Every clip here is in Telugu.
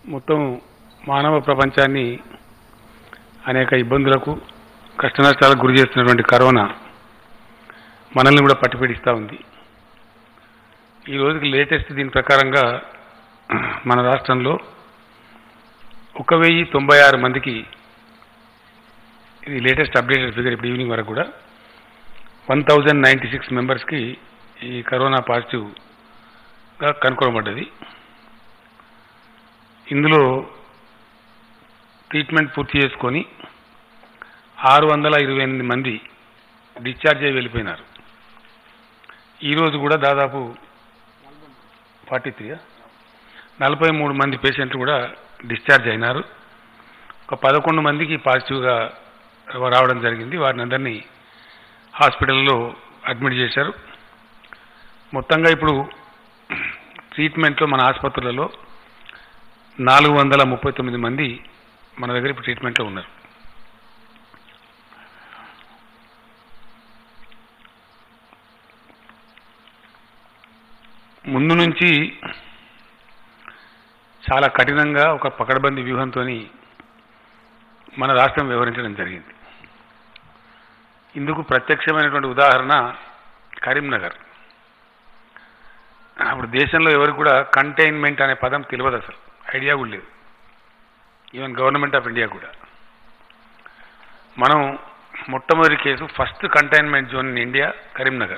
మొత్తం మానవ ప్రపంచాన్ని అనేక ఇబ్బందులకు కష్టనష్టాలకు గురి చేస్తున్నటువంటి కరోనా మనల్ని కూడా పట్టిపీడిస్తూ ఉంది ఈ రోజుకి లేటెస్ట్ దీని ప్రకారంగా మన రాష్ట్రంలో ఒక వెయ్యి తొంభై ఆరు మందికి ఇది లేటెస్ట్ అప్డేటెడ్ ఫిగర్ ఇప్పుడు ఈవినింగ్ వరకు కూడా వన్ థౌజండ్ నైంటీ సిక్స్ మెంబర్స్కి ఈ కరోనా పాజిటివ్గా కనుక్కోబడ్డది ఇందులో ట్రీట్మెంట్ పూర్తి చేసుకొని ఆరు వందల ఇరవై ఎనిమిది మంది డిశ్చార్జ్ అయ్యి వెళ్ళిపోయినారు ఈరోజు కూడా దాదాపు ఫార్టీ త్రీ నలభై మూడు మంది పేషెంట్లు కూడా డిశ్చార్జ్ అయినారు ఒక పదకొండు మందికి పాజిటివ్గా రావడం జరిగింది వారిని అందరినీ హాస్పిటల్లో అడ్మిట్ చేశారు మొత్తంగా ఇప్పుడు ట్రీట్మెంట్లో మన ఆసుపత్రులలో నాలుగు వందల ముప్పై తొమ్మిది మంది మన దగ్గర ఇప్పుడు ట్రీట్మెంట్లో ఉన్నారు ముందు నుంచి చాలా కఠినంగా ఒక పకడ్బందీ వ్యూహంతో మన రాష్ట్రం వ్యవహరించడం జరిగింది ఇందుకు ప్రత్యక్షమైనటువంటి ఉదాహరణ కరీంనగర్ అప్పుడు దేశంలో ఎవరికి కూడా కంటైన్మెంట్ అనే పదం తెలియదు అసలు ఐడియా కూడా లేదు ఈవెన్ గవర్నమెంట్ ఆఫ్ ఇండియా కూడా మనం మొట్టమొదటి case first containment zone in India Karimnagar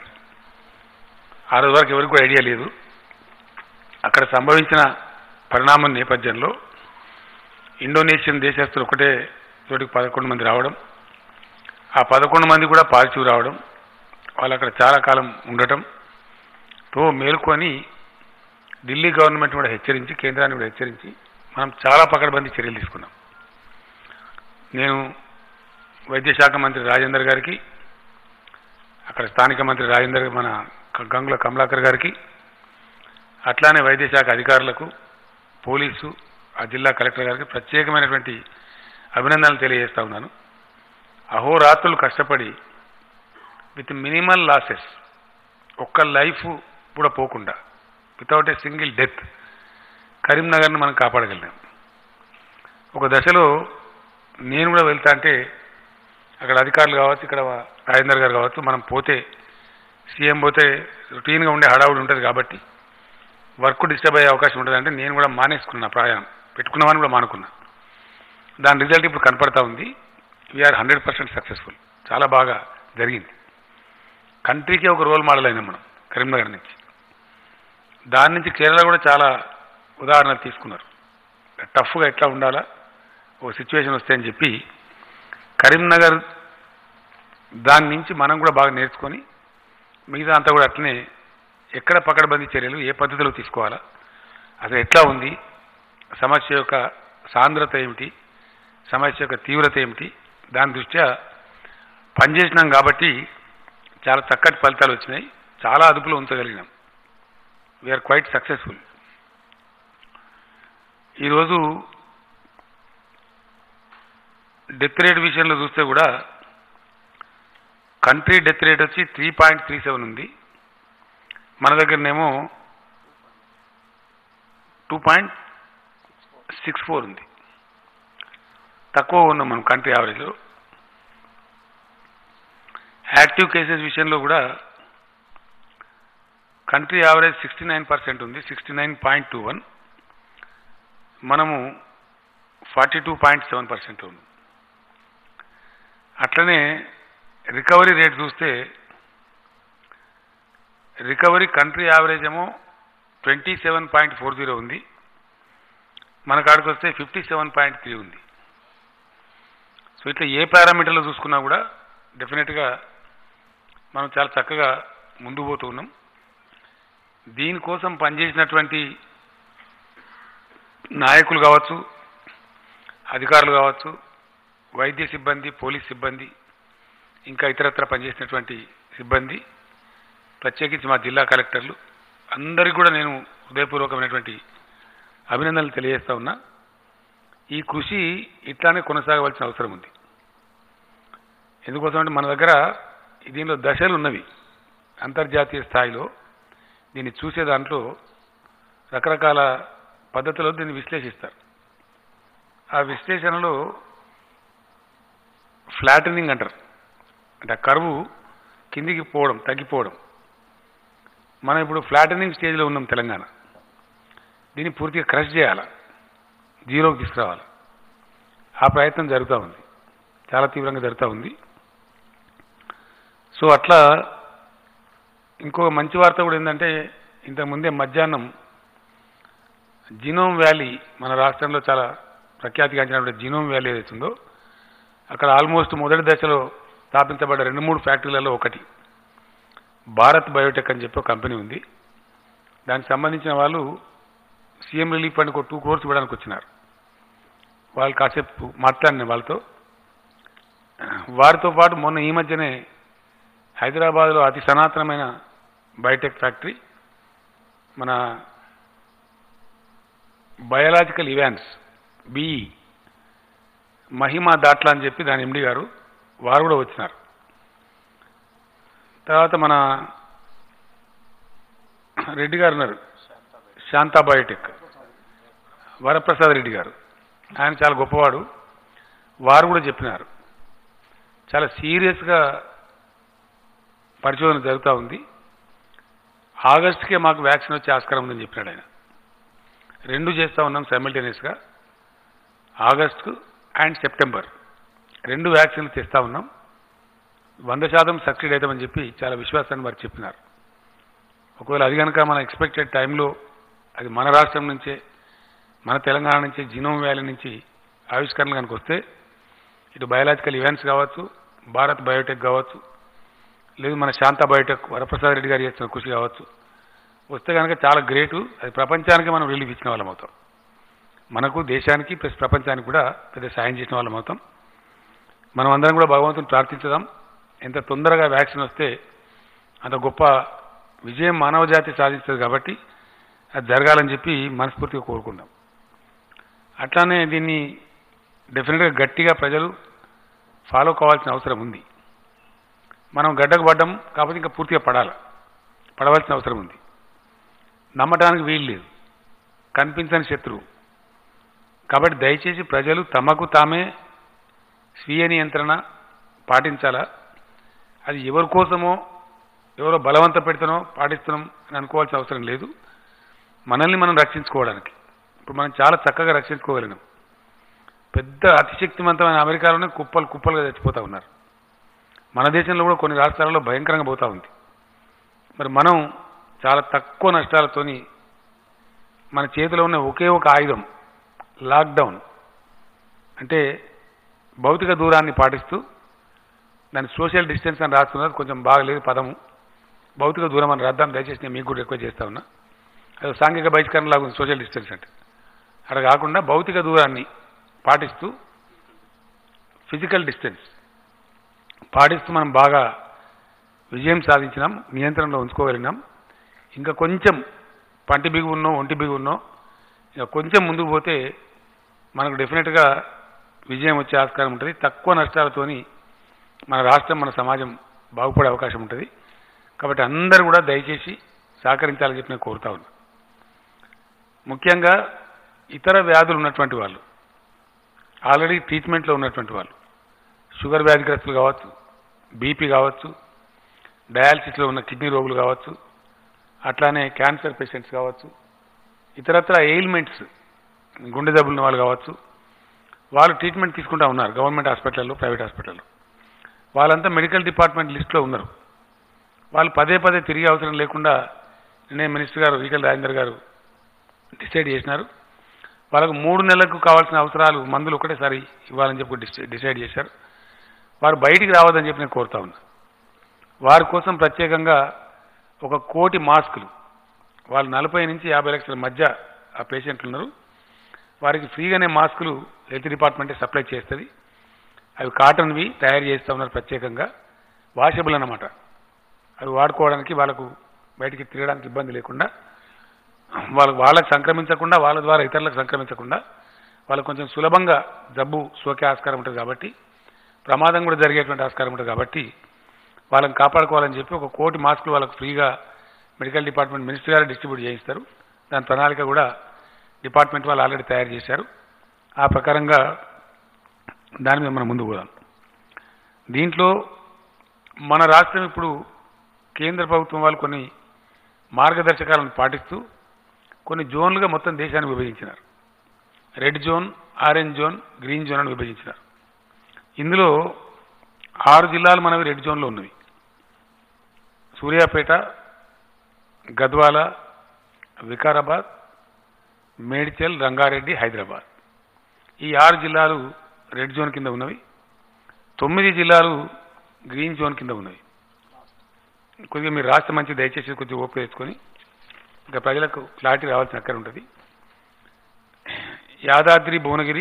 ఆ రోజు వరకు ఎవరికి కూడా ఐడియా లేదు అక్కడ సంభవించిన పరిణామం నేపథ్యంలో ఇండోనేషియన్ దేశస్తులు ఒకటే చోటికి పదకొండు మంది రావడం ఆ పదకొండు మంది కూడా పాజిటివ్ రావడం వాళ్ళు అక్కడ చాలా కాలం ఉండటం తో మేలుకొని ఢిల్లీ గవర్నమెంట్ కూడా హెచ్చరించి కేంద్రాన్ని కూడా హెచ్చరించి మనం చాలా పకడ్బందీ చర్యలు తీసుకున్నాం నేను వైద్య శాఖ మంత్రి రాజేందర్ గారికి అక్కడ స్థానిక మంత్రి రాజేందర్ మన గంగుల కమలాకర్ గారికి అట్లానే వైద్య శాఖ అధికారులకు పోలీసు ఆ జిల్లా కలెక్టర్ గారికి ప్రత్యేకమైనటువంటి అభినందనలు తెలియజేస్తా ఉన్నాను అహోరాత్రులు కష్టపడి విత్ మినిమల్ లాసెస్ ఒక్క లైఫ్ కూడా పోకుండా వితౌట్ ఏ సింగిల్ డెత్ కరీంనగర్ను మనం కాపాడగలిగాం ఒక దశలో నేను కూడా వెళ్తా అంటే అక్కడ అధికారులు కావచ్చు ఇక్కడ రాజేందర్ గారు కావచ్చు మనం పోతే సీఎం పోతే రొటీన్గా ఉండే హడావుడి ఉంటుంది కాబట్టి వర్క్ డిస్టర్బ్ అయ్యే అవకాశం ఉంటుంది అంటే నేను కూడా మానేసుకున్నా ప్రయాణం పెట్టుకున్నామని కూడా మానుకున్నా దాని రిజల్ట్ ఇప్పుడు కనపడతా ఉంది వీఆర్ హండ్రెడ్ పర్సెంట్ సక్సెస్ఫుల్ చాలా బాగా జరిగింది కంట్రీకే ఒక రోల్ మోడల్ అయినాం మనం కరీంనగర్ నుంచి దాని నుంచి కేరళ కూడా చాలా ఉదాహరణలు తీసుకున్నారు టఫ్గా ఎట్లా ఉండాలా ఓ సిచ్యువేషన్ వస్తాయని చెప్పి కరీంనగర్ దాని నుంచి మనం కూడా బాగా నేర్చుకొని మిగతా అంతా కూడా అట్లనే ఎక్కడ పకడ్బందీ చర్యలు ఏ పద్ధతిలో తీసుకోవాలా అసలు ఎట్లా ఉంది సమస్య యొక్క సాంద్రత ఏమిటి సమస్య యొక్క తీవ్రత ఏమిటి దాని దృష్ట్యా పనిచేసినాం కాబట్టి చాలా చక్కటి ఫలితాలు వచ్చినాయి చాలా అదుపులో ఉంచగలిగినాం వీఆర్ క్వైట్ సక్సెస్ఫుల్ ఈరోజు డెత్ రేట్ విషయంలో చూస్తే కూడా కంట్రీ డెత్ రేట్ వచ్చి త్రీ పాయింట్ త్రీ సెవెన్ ఉంది మన దగ్గరనేమో టూ పాయింట్ సిక్స్ ఫోర్ ఉంది తక్కువ ఉన్నాం మనం కంట్రీ యావరేజ్లో యాక్టివ్ కేసెస్ విషయంలో కూడా country average sixty nine percent ఉంది sixty nine point two one మనము forty two point seven percent ఉంది అట్లనే రికవరీ రేట్ చూస్తే రికవరీ కంట్రీ యావరేజ్ ఏమో twenty seven point four zero ఉంది మన కాడికి వస్తే ఫిఫ్టీ సెవెన్ పాయింట్ త్రీ ఉంది సో ఇట్లా ఏ పారామీటర్లో చూసుకున్నా కూడా డెఫినెట్గా మనం చాలా చక్కగా ముందు పోతూ ఉన్నాం దీనికోసం పనిచేసినటువంటి నాయకులు కావచ్చు అధికారులు కావచ్చు వైద్య సిబ్బంది పోలీస్ సిబ్బంది ఇంకా ఇతరత్ర పనిచేసినటువంటి సిబ్బంది ప్రత్యేకించి మా జిల్లా కలెక్టర్లు అందరికీ కూడా నేను హృదయపూర్వకమైనటువంటి అభినందనలు తెలియజేస్తా ఉన్నా ఈ కృషి ఇట్లానే కొనసాగవలసిన అవసరం ఉంది ఎందుకోసం అంటే మన దగ్గర దీనిలో దశలు ఉన్నవి అంతర్జాతీయ స్థాయిలో దీన్ని చూసే దాంట్లో రకరకాల పద్ధతిలో దీన్ని విశ్లేషిస్తారు ఆ విశ్లేషణలో ఫ్లాటనింగ్ అంటారు అంటే ఆ కరువు కిందికి పోవడం తగ్గిపోవడం మనం ఇప్పుడు ఫ్లాటనింగ్ స్టేజ్లో ఉన్నాం తెలంగాణ దీన్ని పూర్తిగా క్రష్ చేయాలి జీరోకి తీసుకురావాలి ఆ ప్రయత్నం జరుగుతూ ఉంది చాలా తీవ్రంగా జరుగుతూ ఉంది సో అట్లా ఇంకో మంచి వార్త కూడా ఏంటంటే ఇంతకుముందే మధ్యాహ్నం జినోమ్ వ్యాలీ మన రాష్ట్రంలో చాలా ప్రఖ్యాతిగాంచినటువంటి జినోమ్ వ్యాలీ ఏదైతుందో అక్కడ ఆల్మోస్ట్ మొదటి దశలో స్థాపించబడ్డ రెండు మూడు ఫ్యాక్టరీలలో ఒకటి భారత్ బయోటెక్ అని చెప్పి ఒక కంపెనీ ఉంది దానికి సంబంధించిన వాళ్ళు సీఎం రిలీఫ్ ఫండ్ ఒక టూ క్రోర్స్ ఇవ్వడానికి వచ్చినారు వాళ్ళు కాసేపు మాట్లాడిన వాళ్ళతో వారితో పాటు మొన్న ఈ మధ్యనే హైదరాబాద్లో అతి సనాతనమైన బయోటెక్ ఫ్యాక్టరీ మన బయలాజికల్ ఇవాన్స్ బిఈ మహిమా దాట్లా అని చెప్పి దాని ఎండి గారు వారు కూడా వచ్చినారు తర్వాత మన రెడ్డి గారు ఉన్నారు శాంతా బయోటెక్ వరప్రసాద్ రెడ్డి గారు ఆయన చాలా గొప్పవాడు వారు కూడా చెప్పినారు చాలా సీరియస్గా పరిశోధన జరుగుతూ ఉంది ఆగస్టుకే మాకు వ్యాక్సిన్ వచ్చే ఆస్కారం ఉందని చెప్పినాడు ఆయన రెండు చేస్తూ ఉన్నాం సైమిల్టేనియస్గా ఆగస్టు అండ్ సెప్టెంబర్ రెండు వ్యాక్సిన్లు తెస్తా ఉన్నాం వంద శాతం సక్సీడ్ అవుతామని చెప్పి చాలా విశ్వాసాన్ని వారు చెప్పినారు ఒకవేళ అది కనుక మన ఎక్స్పెక్టెడ్ టైంలో అది మన రాష్ట్రం నుంచే మన తెలంగాణ నుంచి జినోమ్ వ్యాలీ నుంచి ఆవిష్కరణ కనుక వస్తే ఇటు బయాలజికల్ ఈవెంట్స్ కావచ్చు భారత్ బయోటెక్ కావచ్చు లేదు మన శాంత బయోటెక్ వరప్రసాద్ రెడ్డి గారు చేస్తున్న కృషి కావచ్చు వస్తే కనుక చాలా గ్రేటు అది ప్రపంచానికి మనం రిలీఫ్ ఇచ్చిన వాళ్ళం అవుతాం మనకు దేశానికి ప్లస్ ప్రపంచానికి కూడా పెద్ద సాయం చేసిన వాళ్ళం అవుతాం మనం అందరం కూడా భగవంతుని ప్రార్థించుదాం ఎంత తొందరగా వ్యాక్సిన్ వస్తే అంత గొప్ప విజయం మానవ జాతి సాధిస్తుంది కాబట్టి అది జరగాలని చెప్పి మనస్ఫూర్తిగా కోరుకుందాం అట్లానే దీన్ని డెఫినెట్గా గట్టిగా ప్రజలు ఫాలో కావాల్సిన అవసరం ఉంది మనం గడ్డకు పడ్డం కాకపోతే ఇంకా పూర్తిగా పడాలి పడవలసిన అవసరం ఉంది నమ్మటానికి వీలు లేదు కనిపించని శత్రువు కాబట్టి దయచేసి ప్రజలు తమకు తామే స్వీయ నియంత్రణ పాటించాలా అది ఎవరి కోసమో ఎవరో బలవంత పెడుతున్నాం పాటిస్తున్నాం అని అనుకోవాల్సిన అవసరం లేదు మనల్ని మనం రక్షించుకోవడానికి ఇప్పుడు మనం చాలా చక్కగా రక్షించుకోగలిగినాం పెద్ద అతిశక్తివంతమైన అమెరికాలోనే కుప్పలు కుప్పలుగా చచ్చిపోతూ ఉన్నారు మన దేశంలో కూడా కొన్ని రాష్ట్రాలలో భయంకరంగా పోతూ ఉంది మరి మనం చాలా తక్కువ నష్టాలతోని మన చేతిలో ఉన్న ఒకే ఒక ఆయుధం లాక్డౌన్ అంటే భౌతిక దూరాన్ని పాటిస్తూ దాన్ని సోషల్ డిస్టెన్స్ అని రాస్తున్నది కొంచెం బాగలేదు పదము భౌతిక దూరం అని రాద్దాం దయచేసి నేను మీకు కూడా రిక్వెస్ట్ చేస్తా ఉన్నా అది సాంఘిక బహిష్కరణ లాగా ఉంది సోషల్ డిస్టెన్స్ అంటే అక్కడ కాకుండా భౌతిక దూరాన్ని పాటిస్తూ ఫిజికల్ డిస్టెన్స్ పాటిస్తూ మనం బాగా విజయం సాధించినాం నియంత్రణలో ఉంచుకోగలిగినాం ఇంకా కొంచెం పంటి బిగు ఉన్నో ఒంటి బిగు ఉన్నో ఇంకా కొంచెం ముందుకు పోతే మనకు డెఫినెట్గా విజయం వచ్చే ఆస్కారం ఉంటుంది తక్కువ నష్టాలతోని మన రాష్ట్రం మన సమాజం బాగుపడే అవకాశం ఉంటుంది కాబట్టి అందరూ కూడా దయచేసి సహకరించాలని చెప్పి నేను కోరుతా ఉన్నా ముఖ్యంగా ఇతర వ్యాధులు ఉన్నటువంటి వాళ్ళు ఆల్రెడీ ట్రీట్మెంట్లో ఉన్నటువంటి వాళ్ళు షుగర్ వ్యాధిగ్రస్తులు కావచ్చు బీపీ కావచ్చు డయాలసిస్లో ఉన్న కిడ్నీ రోగులు కావచ్చు అట్లానే క్యాన్సర్ పేషెంట్స్ కావచ్చు ఇతరత్ర ఎయిల్మెంట్స్ గుండె జబ్బులున్న వాళ్ళు కావచ్చు వాళ్ళు ట్రీట్మెంట్ తీసుకుంటా ఉన్నారు గవర్నమెంట్ హాస్పిటల్లో ప్రైవేట్ హాస్పిటల్లో వాళ్ళంతా మెడికల్ డిపార్ట్మెంట్ లిస్ట్లో ఉన్నారు వాళ్ళు పదే పదే తిరిగే అవసరం లేకుండా నిన్నే మినిస్టర్ గారు వీకల్ రాజేందర్ గారు డిసైడ్ చేసినారు వాళ్ళకు మూడు నెలలకు కావాల్సిన అవసరాలు మందులు ఒకటేసారి ఇవ్వాలని చెప్పి డిసై- డిసైడ్ చేశారు వారు బయటికి రావద్దని చెప్పి నేను కోరుతా ఉన్నా వారి కోసం ప్రత్యేకంగా ఒక కోటి మాస్కులు వాళ్ళు నలభై నుంచి యాభై లక్షల మధ్య ఆ పేషెంట్లు ఉన్నారు వారికి ఫ్రీగానే మాస్కులు హెల్త్ డిపార్ట్మెంటే సప్లై చేస్తుంది అవి కాటన్వి తయారు చేస్తూ ఉన్నారు ప్రత్యేకంగా వాషబుల్ అన్నమాట అవి వాడుకోవడానికి వాళ్ళకు బయటికి తిరగడానికి ఇబ్బంది లేకుండా వాళ్ళకు వాళ్ళకి సంక్రమించకుండా వాళ్ళ ద్వారా ఇతరులకు సంక్రమించకుండా వాళ్ళకు కొంచెం సులభంగా జబ్బు సోకే ఆస్కారం ఉంటుంది కాబట్టి ప్రమాదం కూడా జరిగేటువంటి ఆస్కారం ఉంటుంది కాబట్టి వాళ్ళని కాపాడుకోవాలని చెప్పి ఒక కోటి మాస్కులు వాళ్ళకు ఫ్రీగా మెడికల్ డిపార్ట్మెంట్ మినిస్టర్ గారు డిస్ట్రిబ్యూట్ చేయిస్తారు దాని ప్రణాళిక కూడా డిపార్ట్మెంట్ వాళ్ళు ఆల్రెడీ తయారు చేశారు ఆ ప్రకారంగా దాని మీద మనం ముందుకు పోదాం దీంట్లో మన రాష్ట్రం ఇప్పుడు కేంద్ర ప్రభుత్వం వాళ్ళు కొన్ని మార్గదర్శకాలను పాటిస్తూ కొన్ని జోన్లుగా మొత్తం దేశాన్ని విభజించినారు red zone orange zone green zone అని విభజించినారు ఇందులో ఆరు జిల్లాలు మనవి రెడ్ జోన్లో ఉన్నవి సూర్యాపేట గద్వాల వికారాబాద్ మేడ్చల్ రంగారెడ్డి హైదరాబాద్ ఈ ఆరు జిల్లాలు రెడ్ జోన్ కింద ఉన్నవి తొమ్మిది జిల్లాలు గ్రీన్ జోన్ కింద ఉన్నవి కొద్దిగా మీరు రాష్ట్రం మంచి దయచేసి కొద్దిగా ఓపిక తెచ్చుకొని ఇంకా ప్రజలకు క్లారిటీ రావాల్సిన అక్కర ఉంటుంది యాదాద్రి భువనగిరి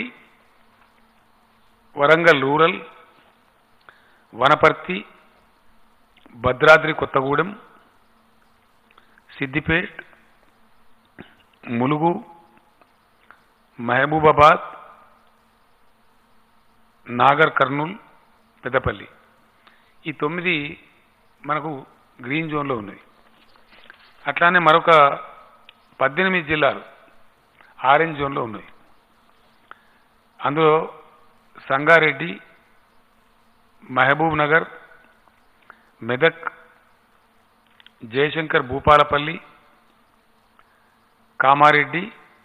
వరంగల్ రూరల్ వనపర్తి భద్రాద్రి కొత్తగూడెం సిద్దిపేట్ ములుగు మహబూబాబాద్ నాగర్ కర్నూల్ పెద్దపల్లి ఈ తొమ్మిది మనకు గ్రీన్ జోన్లో ఉన్నది అట్లానే మరొక పద్దెనిమిది జిల్లాలు ఆరెంజ్ జోన్లో ఉన్నాయి అందులో సంగారెడ్డి మహబూబ్ నగర్ మెదక్ జయశంకర్ భూపాలపల్లి కామారెడ్డి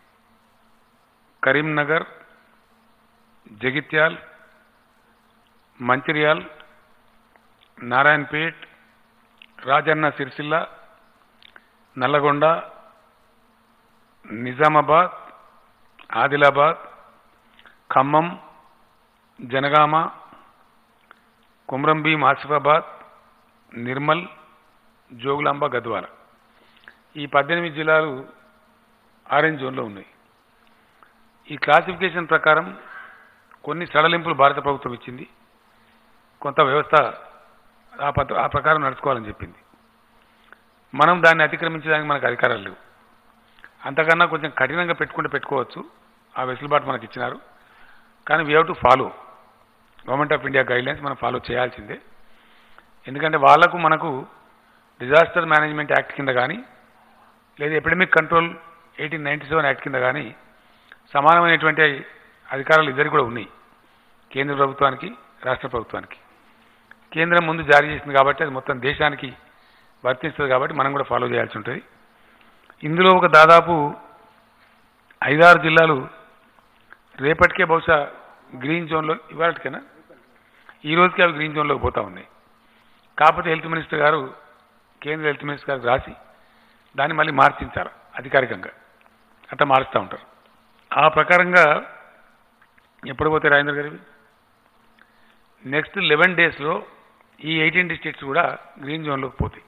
కరీంనగర్ జగిత్యాల్ మంచిర్యాల్ నారాయణపేట్ రాజన్న సిరిసిల్ల నల్లగొండ నిజామాబాద్ ఆదిలాబాద్ ఖమ్మం జనగామ కుమ్రంభీం ఆసిఫాబాద్ నిర్మల్ జోగులాంబ గద్వాల ఈ పద్దెనిమిది జిల్లాలు ఆరెంజ్ జోన్లో ఉన్నాయి ఈ క్లాసిఫికేషన్ ప్రకారం కొన్ని సడలింపులు భారత ప్రభుత్వం ఇచ్చింది కొంత వ్యవస్థ ఆ పద్ధ ఆ ప్రకారం నడుచుకోవాలని చెప్పింది మనం దాన్ని అతిక్రమించడానికి మనకు అధికారాలు లేవు అంతకన్నా కొంచెం కఠినంగా పెట్టుకుంటే పెట్టుకోవచ్చు ఆ వెసులుబాటు మనకి ఇచ్చినారు కానీ we have to follow government of India guidelines మనం ఫాలో చేయాల్సిందే ఎందుకంటే వాళ్లకు మనకు డిజాస్టర్ మేనేజ్మెంట్ యాక్ట్ కింద కానీ లేదా epidemic control eighteen ninety seven act కింద కానీ సమానమైనటువంటి అధికారాలు ఇద్దరికి కూడా ఉన్నాయి కేంద్ర ప్రభుత్వానికి రాష్ట్ర ప్రభుత్వానికి కేంద్రం ముందు జారీ చేసింది కాబట్టి అది మొత్తం దేశానికి వర్తిస్తుంది కాబట్టి మనం కూడా ఫాలో చేయాల్సి ఉంటుంది ఇందులో ఒక దాదాపు ఐదారు జిల్లాలు రేపటికే బహుశా గ్రీన్ జోన్లో ఇవాళకైనా ఈ రోజుకి అవి గ్రీన్ జోన్లోకి పోతా ఉన్నాయి కాకపోతే హెల్త్ మినిస్టర్ గారు కేంద్ర హెల్త్ మినిస్టర్ గారికి రాసి దాన్ని మళ్ళీ మార్చించారు అధికారికంగా అట్లా మారుస్తూ ఉంటారు ఆ ప్రకారంగా ఎప్పుడు పోతే రాజేంద్ర గారివి నెక్స్ట్ లెవెన్ డేస్లో ఈ ఎయిటీన్ డిస్ట్రిక్ట్స్ కూడా గ్రీన్ జోన్లోకి పోతాయి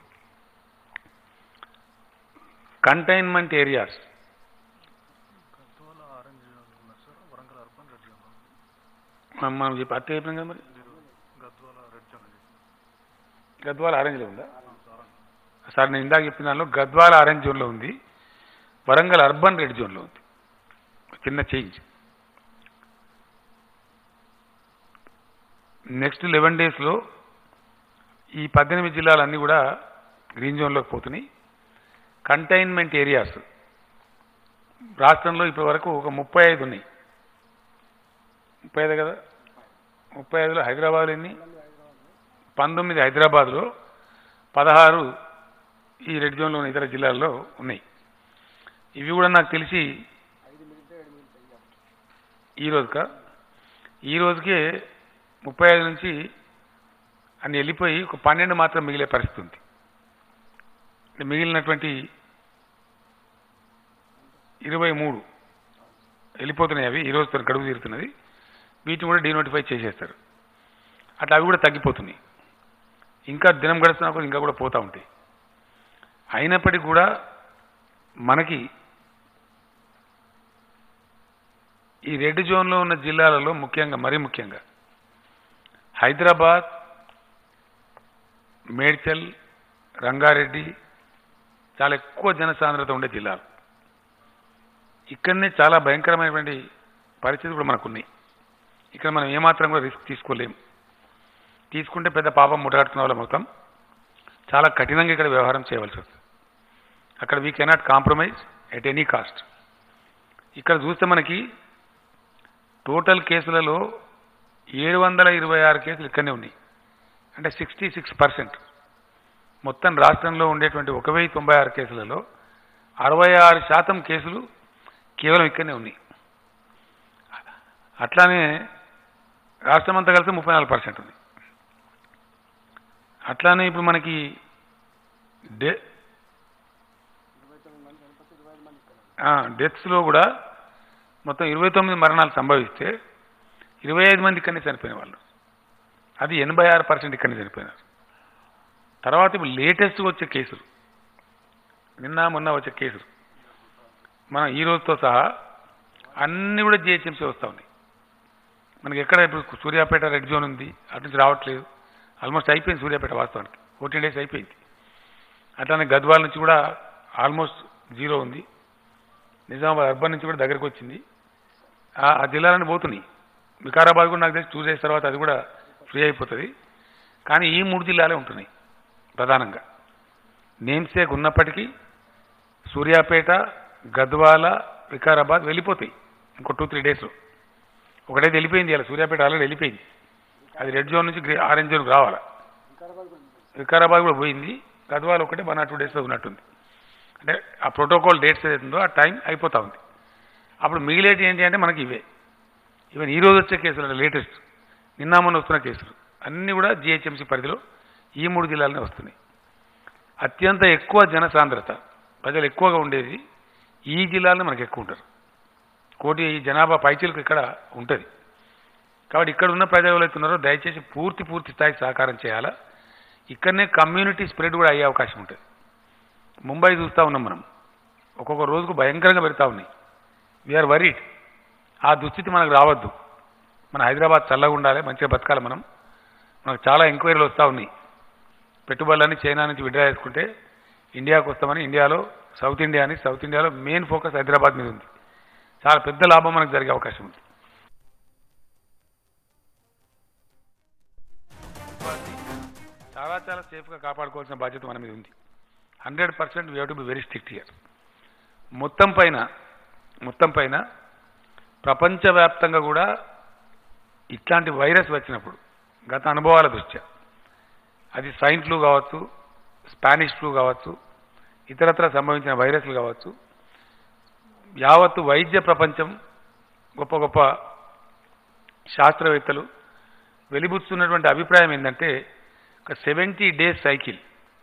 కంటైన్మెంట్ ఏరియాస్ గద్వాల ఆరెంజ్ ఉన్నది sir Warangal urban red zone మనం మనం చెప్పి అత్తే చెప్పినాం కదా మరి గద్వాల రెడ్ జోన్ అది గద్వాల ఆరెంజ్లో ఉందా ఆరెంజ్ సార్ నేను ఇందాక చెప్పిన దానిలో గద్వాల ఆరెంజ్ జోన్లో ఉంది వరంగల్ అర్బన్ రెడ్ జోన్లో ఉంది చిన్న చేంజ్ నెక్స్ట్ లెవెన్ డేస్లో ఈ పద్దెనిమిది జిల్లాలన్నీ కూడా గ్రీన్ జోన్లోకి పోతున్నాయి కంటైన్మెంట్ ఏరియాస్ రాష్ట్రంలో ఇప్పటి వరకు ఒక ముప్పై ఐదు ఉన్నాయి ముప్పై ఐదు కదా ముప్పై ఐదులో హైదరాబాద్ ఎన్ని పంతొమ్మిది హైదరాబాద్లో పదహారు ఈ రెడ్ జోన్లో ఉన్న ఇతర జిల్లాల్లో ఉన్నాయి ఇవి కూడా నాకు తెలిసి ఈ రోజుకా ఈ రోజుకే ముప్పై ఐదు నుంచి అన్ని వెళ్ళిపోయి ఒక పన్నెండు మాత్రం మిగిలే పరిస్థితి ఉంది అంటే మిగిలినటువంటి ఇరవై మూడు వెళ్ళిపోతున్నాయి అవి ఈ రోజుతో గడువు తీరుతున్నది వీటిని కూడా డీనోటిఫై చేసేస్తారు అట్లా అవి కూడా తగ్గిపోతున్నాయి ఇంకా దినం గడుస్తున్నప్పుడు ఇంకా కూడా పోతూ ఉంటాయి అయినప్పటికీ కూడా మనకి ఈ రెడ్ జోన్లో ఉన్న జిల్లాలలో ముఖ్యంగా మరీ ముఖ్యంగా హైదరాబాద్ మేడ్చల్ రంగారెడ్డి చాలా ఎక్కువ జనసాంద్రత ఉండే జిల్లాలు ఇక్కడనే చాలా భయంకరమైనటువంటి పరిస్థితి కూడా మనకున్నాయి ఇక్కడ మనం ఏమాత్రం కూడా రిస్క్ తీసుకోలేము తీసుకుంటే పెద్ద పాపం ముట్టగట్టుకున్న వాళ్ళం అవుతాం చాలా కఠినంగా ఇక్కడ వ్యవహారం చేయవలసి వస్తుంది అక్కడ we cannot compromise at any cost ఇక్కడ చూస్తే మనకి టోటల్ కేసులలో ఏడు వందల ఇరవై ఆరు కేసులు ఇక్కడనే ఉన్నాయి అంటే సిక్స్టీ సిక్స్ పర్సెంట్ మొత్తం రాష్ట్రంలో ఉండేటువంటి ఒక వెయ్యి తొంభై ఆరు కేసులలో అరవై ఆరు శాతం కేసులు కేవలం ఇక్కడనే ఉన్నాయి అట్లానే రాష్ట్రం అంతా కలిసి ముప్పై నాలుగు పర్సెంట్ ఉంది అట్లానే ఇప్పుడు మనకి డే డెత్స్లో కూడా మొత్తం ఇరవై తొమ్మిది మరణాలు సంభవిస్తే ఇరవై ఐదు మంది ఇక్కడనే చనిపోయిన వాళ్ళు అది ఎనభై ఆరు పర్సెంట్ ఇక్కడనే చనిపోయినారు తర్వాత ఇప్పుడు లేటెస్ట్గా వచ్చే కేసులు నిన్న మొన్న వచ్చే కేసులు మనం ఈ రోజుతో సహా అన్నీ కూడా జిహెచ్ఎంసీ వస్తూ ఉన్నాయి మనకి ఎక్కడ ఇప్పుడు సూర్యాపేట రెడ్ జోన్ ఉంది అటు నుంచి రావట్లేదు ఆల్మోస్ట్ అయిపోయింది సూర్యాపేట వాస్తవానికి ఫోర్టీన్ డేస్ అయిపోయింది అట్లానే గద్వాల నుంచి కూడా ఆల్మోస్ట్ జీరో ఉంది నిజామాబాద్ అర్బన్ నుంచి కూడా దగ్గరకు వచ్చింది ఆ- ఆ జిల్లాలన్నీ పోతున్నాయి వికారాబాద్ కూడా నాకు తెలిసి టూ డేస్ తర్వాత అది కూడా ఫ్రీ అయిపోతుంది కానీ ఈ మూడు జిల్లాలే ఉంటున్నాయి ప్రధానంగా నేమ్సేక్ ఉన్నప్పటికీ సూర్యాపేట గద్వాల వికారాబాద్ వెళ్ళిపోతాయి ఇంకో టూ త్రీ డేస్లో ఒకటైతే వెళ్ళిపోయింది ఇలా సూర్యాపేట ఆల్రెడీ వెళ్ళిపోయింది అది రెడ్ జోన్ నుంచి గ్రే ఆరెంజ్ జోన్కి రావాలి వికారాబాద్ కూడా పోయింది గద్వాల ఒకటే వన్ ఆర్ టూ డేస్లో ఉన్నట్టుంది అంటే ఆ ప్రోటోకాల్ డేట్స్ ఏదైతుందో ఆ టైం అయిపోతా ఉంది అప్పుడు మిగిలేటి ఏంటి అంటే మనకి ఇవే ఈవెన్ ఈ రోజు వచ్చే కేసులు లేటెస్ట్ నిన్న మొన్న వస్తున్న కేసులు అన్నీ కూడా జిహెచ్ఎంసీ పరిధిలో ఈ మూడు జిల్లాలనే వస్తున్నాయి అత్యంత ఎక్కువ జనసాంద్రత ప్రజలు ఎక్కువగా ఉండేది ఈ జిల్లాలో మనకి ఎక్కువ ఉంటారు కోటి జనాభా పైచీలకు ఇక్కడ ఉంటుంది కాబట్టి ఇక్కడ ఉన్న ప్రజలు ఎవరైతే ఉన్నారో దయచేసి పూర్తి పూర్తి స్థాయికి సహకారం చేయాలా ఇక్కడనే కమ్యూనిటీ స్ప్రెడ్ కూడా అయ్యే అవకాశం ఉంటుంది ముంబై చూస్తూ ఉన్నాం మనం ఒక్కొక్క రోజుకు భయంకరంగా పెడతా ఉన్నాయి వీఆర్ వరీడ్ ఆ దుస్థితి మనకు రావద్దు మన హైదరాబాద్ చల్లగా ఉండాలి మంచిగా బతకాలి మనం మనకు చాలా ఎంక్వైరీలు వస్తూ ఉన్నాయి పెట్టుబడులన్నీ చైనా నుంచి విడ్రా చేసుకుంటే ఇండియాకు వస్తామని ఇండియాలో సౌత్ ఇండియా అని సౌత్ ఇండియాలో మెయిన్ ఫోకస్ హైదరాబాద్ మీద ఉంది చాలా పెద్ద లాభం మనకు జరిగే అవకాశం ఉంది చాలా చాలా సేఫ్గా కాపాడుకోవాల్సిన బాధ్యత మన మీద ఉంది hundred percent we to be very strict year మొత్తం పైన మొత్తం పైన ప్రపంచవ్యాప్తంగా కూడా ఇట్లాంటి వైరస్ వచ్చినప్పుడు గత అనుభవాల దృష్ట్యా అది స్వైన్ ఫ్లూ కావచ్చు స్పానిష్ ఫ్లూ కావచ్చు ఇతరత్ర సంభవించిన వైరస్లు కావచ్చు యావత్తు వైద్య ప్రపంచం గొప్ప గొప్ప శాస్త్రవేత్తలు వెలిబుచ్చుతున్నటువంటి అభిప్రాయం ఏంటంటే ఒక సెవెంటీ డేస్ సైకిల్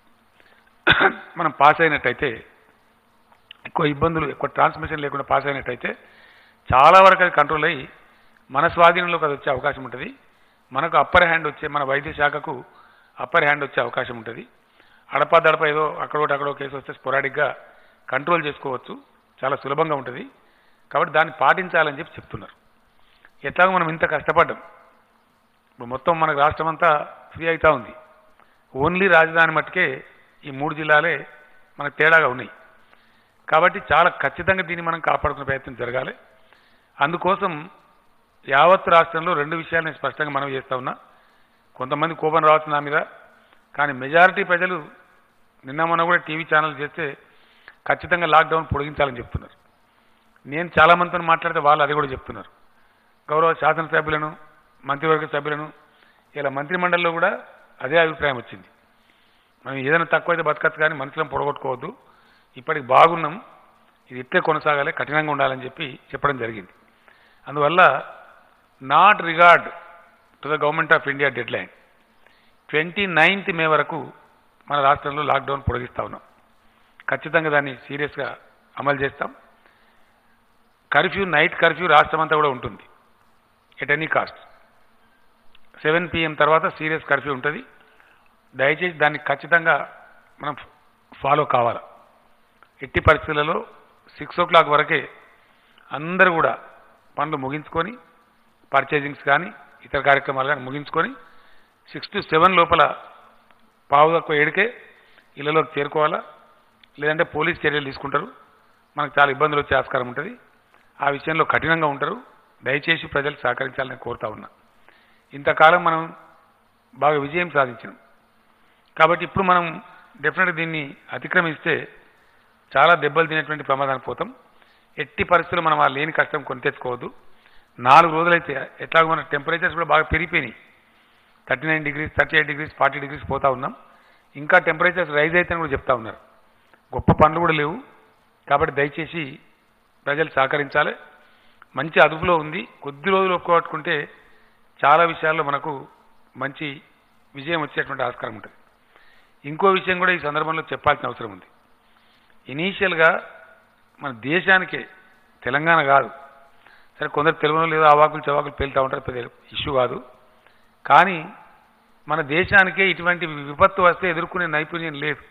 మనం పాస్ అయినట్టయితే ఎక్కువ ఇబ్బందులు ఎక్కువ ట్రాన్స్మిషన్ లేకుండా పాస్ అయినట్టయితే చాలా వరకు అది కంట్రోల్ అయ్యి మన స్వాధీనంలోకి అది వచ్చే అవకాశం ఉంటుంది మనకు అప్పర్ హ్యాండ్ వచ్చే మన వైద్య శాఖకు అప్పర్ హ్యాండ్ వచ్చే అవకాశం ఉంటుంది అడపా దడప ఏదో అక్కడోటి అక్కడో కేసు వస్తే స్పొరాడిక్గా కంట్రోల్ చేసుకోవచ్చు చాలా సులభంగా ఉంటుంది కాబట్టి దాన్ని పాటించాలని చెప్పి చెప్తున్నారు ఎట్లాగో మనం ఇంత కష్టపడ్డాం ఇప్పుడు మొత్తం మనకు రాష్ట్రం అంతా ఫ్రీ అవుతా ఉంది ఓన్లీ రాజధాని మట్టుకే ఈ మూడు జిల్లాలే మనకు తేడాగా ఉన్నాయి కాబట్టి చాలా ఖచ్చితంగా దీన్ని మనం కాపాడుకునే ప్రయత్నం జరగాలి అందుకోసం యావత్ రాష్ట్రంలో రెండు విషయాలు నేను స్పష్టంగా మనం చేస్తా ఉన్నా కొంతమంది కోపం రావచ్చు నా మీద కానీ మెజారిటీ ప్రజలు నిన్న మొన్న కూడా టీవీ ఛానల్ చేస్తే ఖచ్చితంగా లాక్డౌన్ పొడిగించాలని చెప్తున్నారు నేను చాలా మందితో మాట్లాడితే వాళ్ళు అది కూడా చెప్తున్నారు గౌరవ శాసనసభ్యులను మంత్రివర్గ సభ్యులను ఇలా మంత్రిమండలిలో కూడా అదే అభిప్రాయం వచ్చింది మనం ఏదైనా తక్కువైతే బతకచ్చు కానీ మనుషులను పొడగొట్టుకోవద్దు ఇప్పటికి బాగున్నాం ఇది ఇట్లే కొనసాగాలి కఠినంగా ఉండాలని చెప్పి చెప్పడం జరిగింది అందువల్ల not regard to the government of India deadline twenty ninth May వరకు మన రాష్ట్రంలో లాక్డౌన్ పొడిగిస్తా ఉన్నాం ఖచ్చితంగా దాన్ని సీరియస్గా అమలు చేస్తాం కర్ఫ్యూ నైట్ కర్ఫ్యూ రాష్ట్రం అంతా కూడా ఉంటుంది at any cost seven PM తర్వాత సీరియస్ కర్ఫ్యూ ఉంటుంది దయచేసి దాన్ని ఖచ్చితంగా మనం ఫాలో కావాలి ఎట్టి పరిస్థితులలో సిక్స్ ఓ క్లాక్ వరకే అందరూ కూడా పనులు ముగించుకొని పర్చేజింగ్స్ కానీ ఇతర కార్యక్రమాలు కానీ ముగించుకొని సిక్స్ టు సెవెన్ లోపల పావు తక్కువ ఏడికే ఇళ్లలోకి చేరుకోవాలా లేదంటే పోలీస్ చర్యలు తీసుకుంటారు మనకు చాలా ఇబ్బందులు వచ్చే ఆస్కారం ఉంటుంది ఆ విషయంలో కఠినంగా ఉంటారు దయచేసి ప్రజలు సహకరించాలని కోరుతా ఉన్నా ఇంతకాలం మనం బాగా విజయం సాధించినాం కాబట్టి ఇప్పుడు మనం డెఫినెట్గా దీన్ని అతిక్రమిస్తే చాలా దెబ్బలు తినేటువంటి ప్రమాదానికి పోతాం ఎట్టి పరిస్థితుల్లో మనం ఆ లేని కష్టం కొని తెచ్చుకోవద్దు నాలుగు రోజులైతే ఎట్లాగో మన టెంపరేచర్స్ కూడా బాగా పెరిగిపోయినాయి thirty nine degrees thirty eight degrees forty degrees పోతా ఉన్నాం ఇంకా టెంపరేచర్స్ రైజ్ అవుతాయని కూడా చెప్తా ఉన్నారు గొప్ప పనులు కూడా లేవు కాబట్టి దయచేసి ప్రజలు సహకరించాలి మంచి అదుపులో ఉంది కొద్ది రోజులు ఒప్పుకోట్టుకుంటే చాలా విషయాల్లో మనకు మంచి విజయం వచ్చేటువంటి ఆస్కారం ఉంటుంది ఇంకో విషయం కూడా ఈ సందర్భంలో చెప్పాల్సిన అవసరం ఉంది ఇనీషియల్గా మన దేశానికే తెలంగాణ కాదు సరే కొందరు తెలుగులో లేదో అవాకులు చవాకులు పేలుతూ ఉంటారు పెద్ద ఇష్యూ కాదు కానీ మన దేశానికే ఇటువంటి విపత్తు వస్తే ఎదుర్కొనే నైపుణ్యం లేదు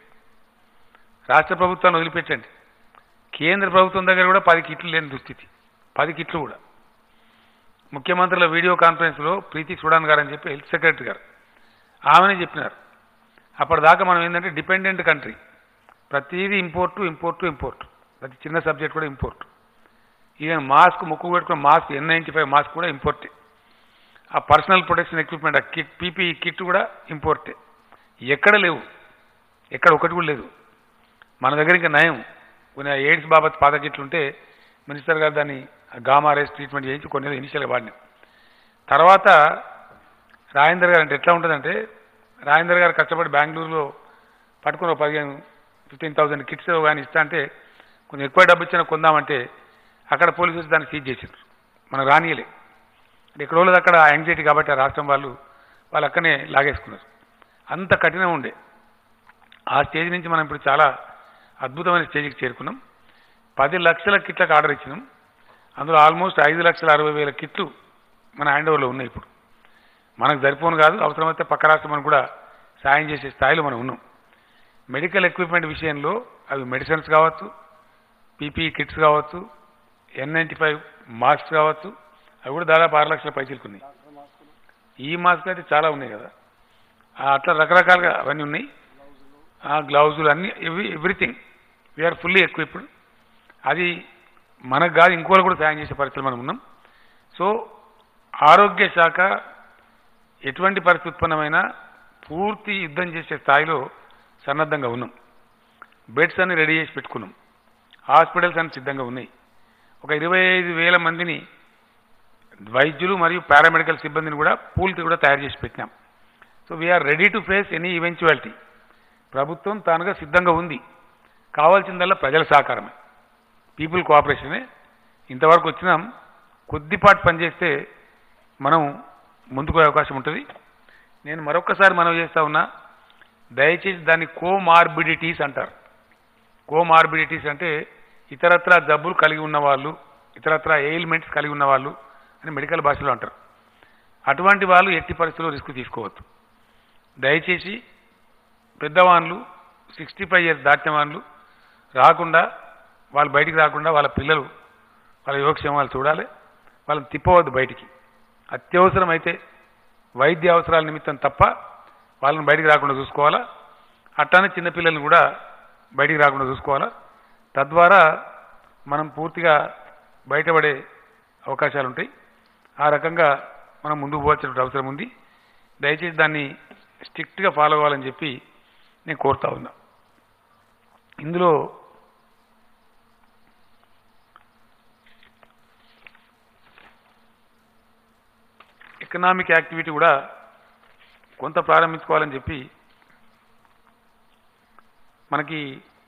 రాష్ట్ర ప్రభుత్వాన్ని వదిలిపెట్టండి కేంద్ర ప్రభుత్వం దగ్గర కూడా పది కిట్లు లేని దుస్థితి పది కిట్లు కూడా ముఖ్యమంత్రుల వీడియో కాన్ఫరెన్స్లో ప్రీతి సుడాన్ గారు అని చెప్పి హెల్త్ సెక్రటరీ గారు ఆమెనే చెప్పినారు అప్పటిదాకా మనం ఏంటంటే డిపెండెంట్ కంట్రీ ప్రతిదీ ఇంపోర్టు ఇంపోర్టు ఇంపోర్ట్ ప్రతి చిన్న సబ్జెక్ట్ కూడా ఇంపోర్ట్ ఈవెన్ మాస్క్ ముక్కు పెట్టుకున్న mask N ninety five mask కూడా ఇంపోర్టే ఆ పర్సనల్ ప్రొటెక్షన్ ఎక్విప్మెంట్ ఆ కిట్ పీపీఈ కిట్ కూడా ఇంపోర్టే ఎక్కడ లేవు ఎక్కడ ఒకటి కూడా లేదు మన దగ్గర ఇంకా నయం కొన్ని ఎయిడ్స్ బాబత్ పాత కిట్లు ఉంటే మినిస్టర్ గారు దాన్ని గామా రేస్ ట్రీట్మెంట్ చేయించి కొన్ని ఇనిషియల్గా వాడినాం తర్వాత రాజేందర్ గారు అంటే ఎట్లా ఉంటుందంటే రాజేందర్ గారు కష్టపడి బెంగళూరులో పట్టుకుని ఒక పదిహేను ఫిఫ్టీన్ థౌసండ్ కిట్స్ కానీ ఇస్తా అంటే కొంచెం ఎక్కువ డబ్బు ఇచ్చిన కొందామంటే అక్కడ పోలీసులు దాన్ని సీజ్ చేసారు మనం రానియలే అంటే ఎక్కడ వాళ్ళది అక్కడ యాంగ్జైటీ కాబట్టి ఆ రాష్ట్రం వాళ్ళు వాళ్ళు అక్కడనే లాగేసుకున్నారు అంత కఠినం ఉండే ఆ స్టేజ్ నుంచి మనం ఇప్పుడు చాలా అద్భుతమైన స్టేజ్కి చేరుకున్నాం పది లక్షల కిట్లకు ఆర్డర్ ఇచ్చినాం అందులో ఆల్మోస్ట్ ఐదు లక్షల అరవై వేల కిట్లు మన హ్యాండ్ ఓవర్లో ఉన్నాయి ఇప్పుడు మనకు సరిపోను కాదు అవసరమైతే పక్క రాష్ట్రం కూడా సాయం చేసే స్థాయిలో మనం ఉన్నాం మెడికల్ ఎక్విప్మెంట్ విషయంలో అవి మెడిసిన్స్ కావచ్చు పీపీఈ కిట్స్ కావచ్చు ఎన్ నైంటీ ఫైవ్ మాస్క్ కావచ్చు అవి కూడా దాదాపు ఆరు లక్షల పైసలకు ఉన్నాయి ఈ మాస్క్ అయితే చాలా ఉన్నాయి కదా ఆ అట్లా రకరకాలుగా అవన్నీ ఉన్నాయి ఆ గ్లౌజులు అన్ని every everything we are fully equipped అది మనకు కాదు ఇంకోళ్ళు కూడా సాయం చేసే పరిస్థితులు మనం ఉన్నాం సో ఆరోగ్య శాఖ ఎటువంటి పరిస్థితి ఉత్పన్నమైనా పూర్తి యుద్ధం చేసే స్థాయిలో సన్నద్ధంగా ఉన్నాం బెడ్స్ అన్ని రెడీ చేసి పెట్టుకున్నాం హాస్పిటల్స్ అన్ని సిద్ధంగా ఉన్నాయి ఒక ఇరవై ఐదు వేల మందిని వైద్యులు మరియు పారామెడికల్ సిబ్బందిని కూడా పూల్కి కూడా తయారు చేసి పెట్టినాం so we are ready to face any eventuality ప్రభుత్వం తానుగా సిద్ధంగా ఉంది కావాల్సిందల్లా ప్రజల సహకారమే పీపుల్ కోఆపరేషనే ఇంతవరకు వచ్చినాం కొద్దిపాటు పనిచేస్తే మనం ముందుకు పోయే అవకాశం ఉంటుంది నేను మరొకసారి మనవి చేస్తా ఉన్నా దయచేసి దాన్ని కోమార్బిడిటీస్ అంటారు కోమార్బిడిటీస్ అంటే ఇతరత్ర జబ్బులు కలిగి ఉన్న వాళ్ళు ఇతరత్ర ఎయిల్మెంట్స్ కలిగి ఉన్న వాళ్ళు అని మెడికల్ భాషలో అంటారు అటువంటి వాళ్ళు ఎట్టి పరిస్థితుల్లో రిస్క్ తీసుకోవద్దు దయచేసి పెద్దవాళ్ళు సిక్స్టీ ఫైవ్ ఇయర్స్ దాటిన వాళ్ళు రాకుండా వాళ్ళు బయటికి రాకుండా వాళ్ళ పిల్లలు వాళ్ళ యోగక్షేమాలు చూడాలి వాళ్ళని తిప్పవద్దు బయటికి అత్యవసరం అయితే వైద్య అవసరాల నిమిత్తం తప్ప వాళ్ళని బయటికి రాకుండా చూసుకోవాలా అట్లానే చిన్నపిల్లల్ని కూడా బయటికి రాకుండా చూసుకోవాలా తద్వారా మనం పూర్తిగా బయటపడే అవకాశాలు ఉంటాయి ఆ రకంగా మనం ముందుకు పోవాల్సిన అవసరం ఉంది దయచేసి దాన్ని స్ట్రిక్ట్గా ఫాలో అవ్వాలని చెప్పి నేను కోరుతా ఉన్నా ఇందులో ఎకనామిక్ యాక్టివిటీ కూడా కొంత ప్రారంభించుకోవాలని చెప్పి మనకి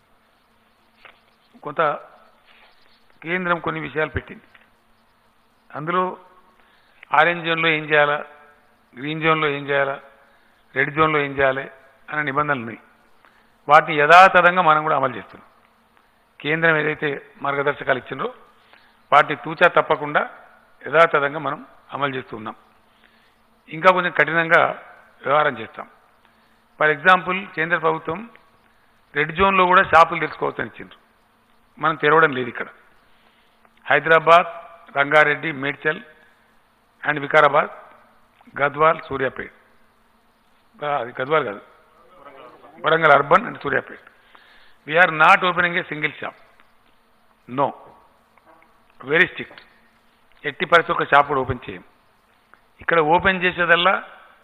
కొంత కేంద్రం కొన్ని విషయాలు పెట్టింది అందులో ఆరెంజ్ జోన్లో ఏం చేయాలా గ్రీన్ జోన్లో ఏం చేయాలా రెడ్ జోన్లో ఏం చేయాలి అనే నిబంధనలు ఉన్నాయి వాటిని యథాతథంగా మనం కూడా అమలు చేస్తున్నాం కేంద్రం ఏదైతే మార్గదర్శకాలు ఇచ్చిందో వాటిని తూచా తప్పకుండా యథాతథంగా మనం అమలు చేస్తూ ఉన్నాం ఇంకా కొంచెం కఠినంగా వ్యవహారం చేస్తాం ఫర్ ఎగ్జాంపుల్ కేంద్ర ప్రభుత్వం రెడ్ జోన్లో కూడా షాపులు తెరుచుకోవచ్చని ఇచ్చిండ్రు మనం తెరవడం లేదు ఇక్కడ హైదరాబాద్ రంగారెడ్డి మేడ్చల్ అండ్ వికారాబాద్ గద్వాల్ సూర్యాపేట్ ఆ, అది గద్వాల్ కాదు Warangal urban and Suryapet we are not opening a single shop no very strict ఎట్టి పరిస్థితి ఒక షాప్ కూడా ఓపెన్ చేయం ఇక్కడ ఓపెన్ చేసేదల్లా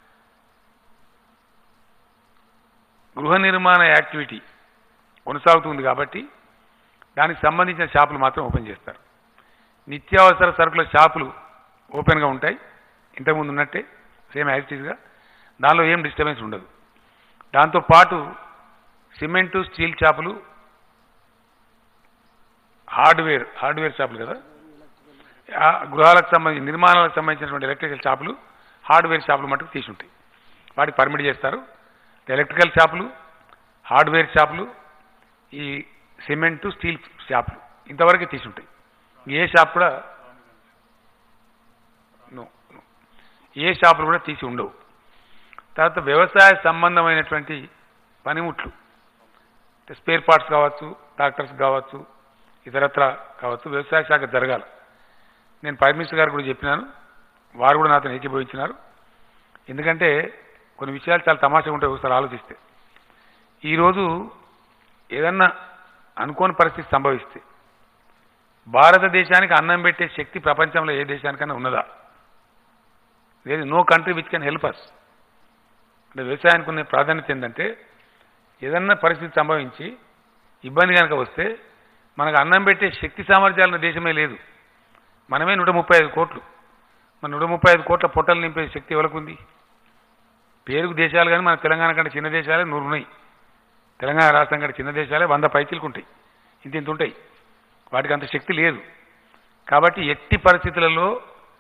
గృహ నిర్మాణ యాక్టివిటీ కొనసాగుతుంది కాబట్టి దానికి సంబంధించిన షాపులు మాత్రం ఓపెన్ చేస్తారు నిత్యావసర సరుకుల షాపులు ఓపెన్గా ఉంటాయి ఇంతకుముందు ఉన్నట్టే సేమ్ యాక్టివ్గా దానిలో ఏం డిస్టర్బెన్స్ ఉండదు దాంతో పాటు సిమెంటు స్టీల్ షాపులు హార్డ్వేర్ హార్డ్వేర్ షాపులు కదా ఆ గృహాలకు సంబంధించి నిర్మాణాలకు సంబంధించినటువంటి ఎలక్ట్రికల్ షాపులు హార్డ్వేర్ షాపులు మటుకు తీసి ఉంటాయి వాటికి పర్మిట్ చేస్తారు ఎలక్ట్రికల్ షాపులు హార్డ్వేర్ షాపులు ఈ సిమెంటు స్టీల్ షాపులు ఇంతవరకు తీసి ఉంటాయి ఏ షాప్ కూడా నో నో. ఏ షాపులు కూడా తీసి ఉండవు తర్వాత వ్యవసాయ సంబంధమైనటువంటి పనిముట్లు స్పేర్ పార్ట్స్ కావచ్చు ట్రాక్టర్స్ కావచ్చు ఇతరత్ర కావచ్చు వ్యవసాయ శాఖ జరగాలి నేను ప్రైమ్ మినిస్టర్ గారు కూడా చెప్పినాను వారు కూడా నాతో ఏకీభవించినారు ఎందుకంటే కొన్ని విషయాలు చాలా తమాషగా ఉంటాయి ఒకసారి ఆలోచిస్తే ఈరోజు ఏదన్నా అనుకోని పరిస్థితి సంభవిస్తే భారతదేశానికి అన్నం పెట్టే శక్తి ప్రపంచంలో ఏ దేశానికైనా ఉన్నదా లేదు no country which can help us అంటే వ్యవసాయానికి ఉన్న ప్రాధాన్యత ఏంటంటే ఏదన్నా పరిస్థితి సంభవించి ఇబ్బంది కనుక వస్తే మనకు అన్నం పెట్టే శక్తి సామర్థ్యాలున్న దేశమే లేదు మనమే నూట ముప్పై ఐదు కోట్లు మన నూట ముప్పై ఐదు కోట్ల పొట్టలు నింపే శక్తి ఎవరికి ఉంది పేరుకు దేశాలు కానీ మన తెలంగాణ కంటే చిన్న దేశాలే నూరు ఉన్నాయి తెలంగాణ రాష్ట్రం కంటే చిన్న దేశాలే వంద పైచీలకు ఉంటాయి ఇంత ఇంత ఉంటాయి వాటికి అంత శక్తి లేదు కాబట్టి ఎట్టి పరిస్థితులలో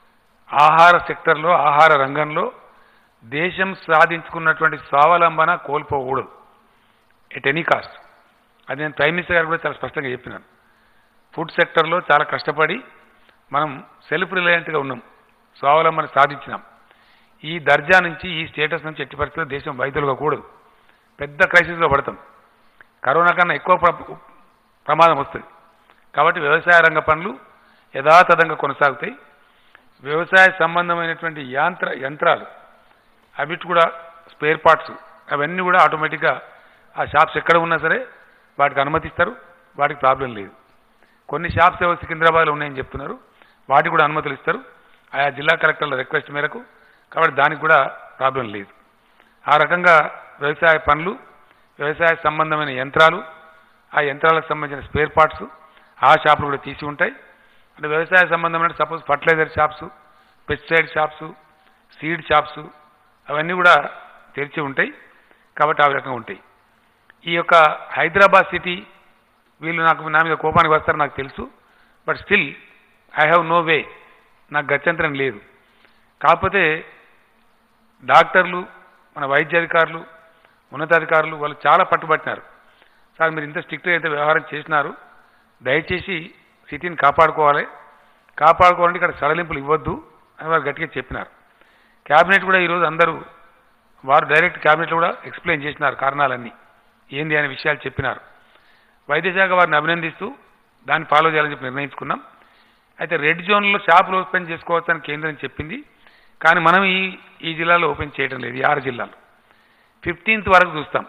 ఆహార సెక్టర్లో ఆహార రంగంలో దేశం సాధించుకున్నటువంటి స్వావలంబన కోల్పోకూడదు ఎట్ ఎనీ కాస్ట్ అది నేను ప్రైమ్ మినిస్టర్ గారు కూడా చాలా స్పష్టంగా చెప్పినాను ఫుడ్ సెక్టర్లో చాలా కష్టపడి మనం సెల్ఫ్ రిలయంట్గా ఉన్నాం స్వావలంబన సాధించినాం ఈ దర్జా నుంచి ఈ స్టేటస్ నుంచి ఎట్టి పరిస్థితుల్లో దేశం వైద్యులుగా కూడదు పెద్ద క్రైసిస్లో పడతాం కరోనా కన్నా ఎక్కువ ప్ర- ప్రమాదం వస్తుంది కాబట్టి వ్యవసాయ రంగ పనులు యథాతథంగా కొనసాగుతాయి వ్యవసాయ సంబంధమైనటువంటి యాంత్ర యంత్రాలు అవిటి కూడా స్పేర్ పార్ట్స్ అవన్నీ కూడా ఆటోమేటిక్గా ఆ షాప్స్ ఎక్కడ ఉన్నా సరే వాటికి అనుమతిస్తారు వాటికి ప్రాబ్లం లేదు కొన్ని షాప్స్ ఏవో సికింద్రాబాద్లో ఉన్నాయని చెప్తున్నారు వాటికి కూడా అనుమతులు ఇస్తారు ఆయా జిల్లా కలెక్టర్ల రిక్వెస్ట్ మేరకు కాబట్టి దానికి కూడా ప్రాబ్లం లేదు ఆ రకంగా వ్యవసాయ పనులు వ్యవసాయ సంబంధమైన యంత్రాలు ఆ యంత్రాలకు సంబంధించిన స్పేర్ పార్ట్స్ ఆ షాపులు కూడా తీసి ఉంటాయి అంటే వ్యవసాయ సంబంధమైన suppose fertiliser shops pesticide shops seed shops అవన్నీ కూడా తెరిచి ఉంటాయి కాబట్టి ఆ రకంగా ఉంటాయి ఈ యొక్క హైదరాబాద్ సిటీ వీళ్ళు నాకు నా మీద కోపానికి వస్తారు నాకు తెలుసు but still I have no way నాకు గత్యంతరం లేదు కాకపోతే డాక్టర్లు మన వైద్య అధికారులు ఉన్నతాధికారులు వాళ్ళు చాలా పట్టుబట్టినారు సార్ మీరు ఇంత స్ట్రిక్ట్గా అయితే వ్యవహారం చేసినారు దయచేసి సిటీని కాపాడుకోవాలి కాపాడుకోవాలంటే ఇక్కడ సడలింపులు ఇవ్వద్దు అని వారు గట్టిగా చెప్పినారు క్యాబినెట్ కూడా ఈరోజు అందరూ వారు డైరెక్ట్ క్యాబినెట్లో కూడా ఎక్స్ప్లెయిన్ చేసినారు కారణాలన్నీ ఏంది అనే విషయాలు చెప్పినారు వైద్య శాఖ వారిని అభినందిస్తూ దాన్ని ఫాలో చేయాలని చెప్పి నిర్ణయించుకున్నాం అయితే రెడ్ జోన్లో షాపులు ఓపెన్ చేసుకోవచ్చని కేంద్రం చెప్పింది కానీ మనం ఈ ఈ జిల్లాలో ఓపెన్ చేయడం లేదు ఈ ఆరు జిల్లాలో ఫిఫ్టీన్త్ వరకు చూస్తాం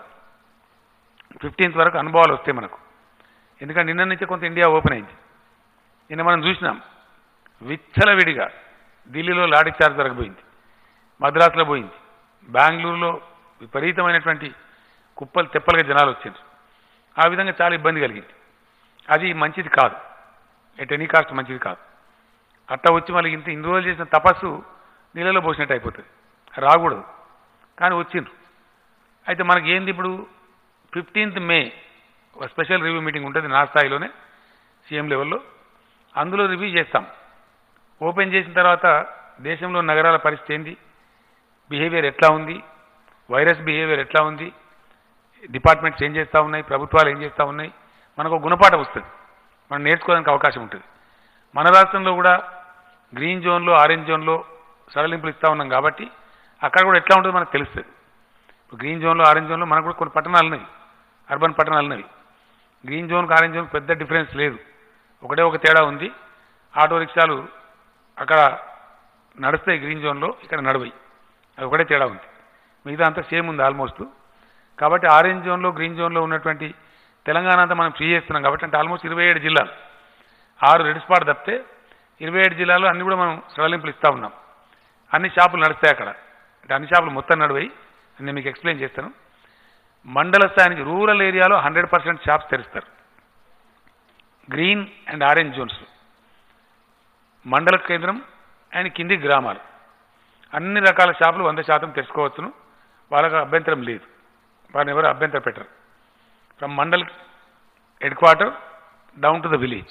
ఫిఫ్టీన్త్ వరకు అనుభవాలు వస్తాయి మనకు ఎందుకంటే నిన్న నుంచే కొంత ఇండియా ఓపెన్ అయింది నిన్న మనం చూసినాం విచ్చలవిడిగా ఢిల్లీలో లాఠీ చార్జ్ జరగబోయింది మద్రాసులో పోయింది బెంగళూరులో విపరీతమైనటువంటి కుప్పలు తెప్పలుగా జనాలు వచ్చారు ఆ విధంగా చాలా ఇబ్బంది కలిగింది అది మంచిది కాదు ఎట్ ఎనీ కాస్ట్ మంచిది కాదు అట్లా వచ్చి మళ్ళీ ఇంత ఇన్ని రోజులు చేసిన తపస్సు నీళ్ళలో పోసినట్టు అయిపోతుంది రాకూడదు కానీ వచ్చిండ్రు అయితే మనకి ఏంది ఇప్పుడు ఫిఫ్టీన్త్ మే ఒక స్పెషల్ రివ్యూ మీటింగ్ ఉంటుంది నా స్థాయిలోనే సీఎం లెవెల్లో అందులో రివ్యూ చేస్తాం ఓపెన్ చేసిన తర్వాత దేశంలో నగరాల పరిస్థితి ఏంది బిహేవియర్ ఎట్లా ఉంది వైరస్ బిహేవియర్ ఎట్లా ఉంది డిపార్ట్మెంట్స్ ఏం చేస్తూ ఉన్నాయి ప్రభుత్వాలు ఏం చేస్తూ ఉన్నాయి మనకు ఒక గుణపాఠం వస్తుంది మనం నేర్చుకోవడానికి అవకాశం ఉంటుంది మన రాష్ట్రంలో కూడా గ్రీన్ జోన్లో ఆరెంజ్ జోన్లో సడలింపులు ఇస్తూ ఉన్నాం కాబట్టి అక్కడ కూడా ఎట్లా ఉంటుందో మనకు తెలుస్తుంది ఇప్పుడు గ్రీన్ జోన్లో ఆరెంజ్ జోన్లో మనకు కూడా కొన్ని పట్టణాలు ఉన్నాయి అర్బన్ పట్టణాలు ఉన్నవి గ్రీన్ జోన్కి ఆరెంజ్ జోన్ పెద్ద డిఫరెన్స్ లేదు ఒకటే ఒక తేడా ఉంది ఆటో రిక్షాలు అక్కడ నడుస్తాయి గ్రీన్ జోన్లో ఇక్కడ నడవయి అది ఒకటే తేడా ఉంది మిగతా అంతా సేమ్ ఉంది ఆల్మోస్ట్ కాబట్టి ఆరెంజ్ జోన్లో గ్రీన్ జోన్లో ఉన్నటువంటి తెలంగాణ అంతా మనం ఫ్రీ చేస్తున్నాం కాబట్టి అంటే ఆల్మోస్ట్ ఇరవై ఏడు జిల్లాలు ఆరు రెడ్ స్పాట్ తప్పితే ఇరవై ఏడు జిల్లాలో అన్ని కూడా మనం సడలింపులు ఇస్తూ ఉన్నాం అన్ని షాపులు నడుస్తాయి అక్కడ అంటే అన్ని షాపులు మొత్తం నడివాయి నేను మీకు ఎక్స్ప్లెయిన్ చేస్తాను మండల స్థాయి నుంచి రూరల్ ఏరియాలో హండ్రెడ్ పర్సెంట్ షాప్స్ తెరుస్తారు గ్రీన్ అండ్ ఆరెంజ్ జోన్స్ మండల కేంద్రం అండ్ కింది గ్రామాలు అన్ని రకాల షాపులు వంద శాతం తెరుచుకోవచ్చును వాళ్ళకి అభ్యంతరం లేదు వారిని ఎవరు అభ్యంతరం పెట్టరు from mandal headquarter down to the village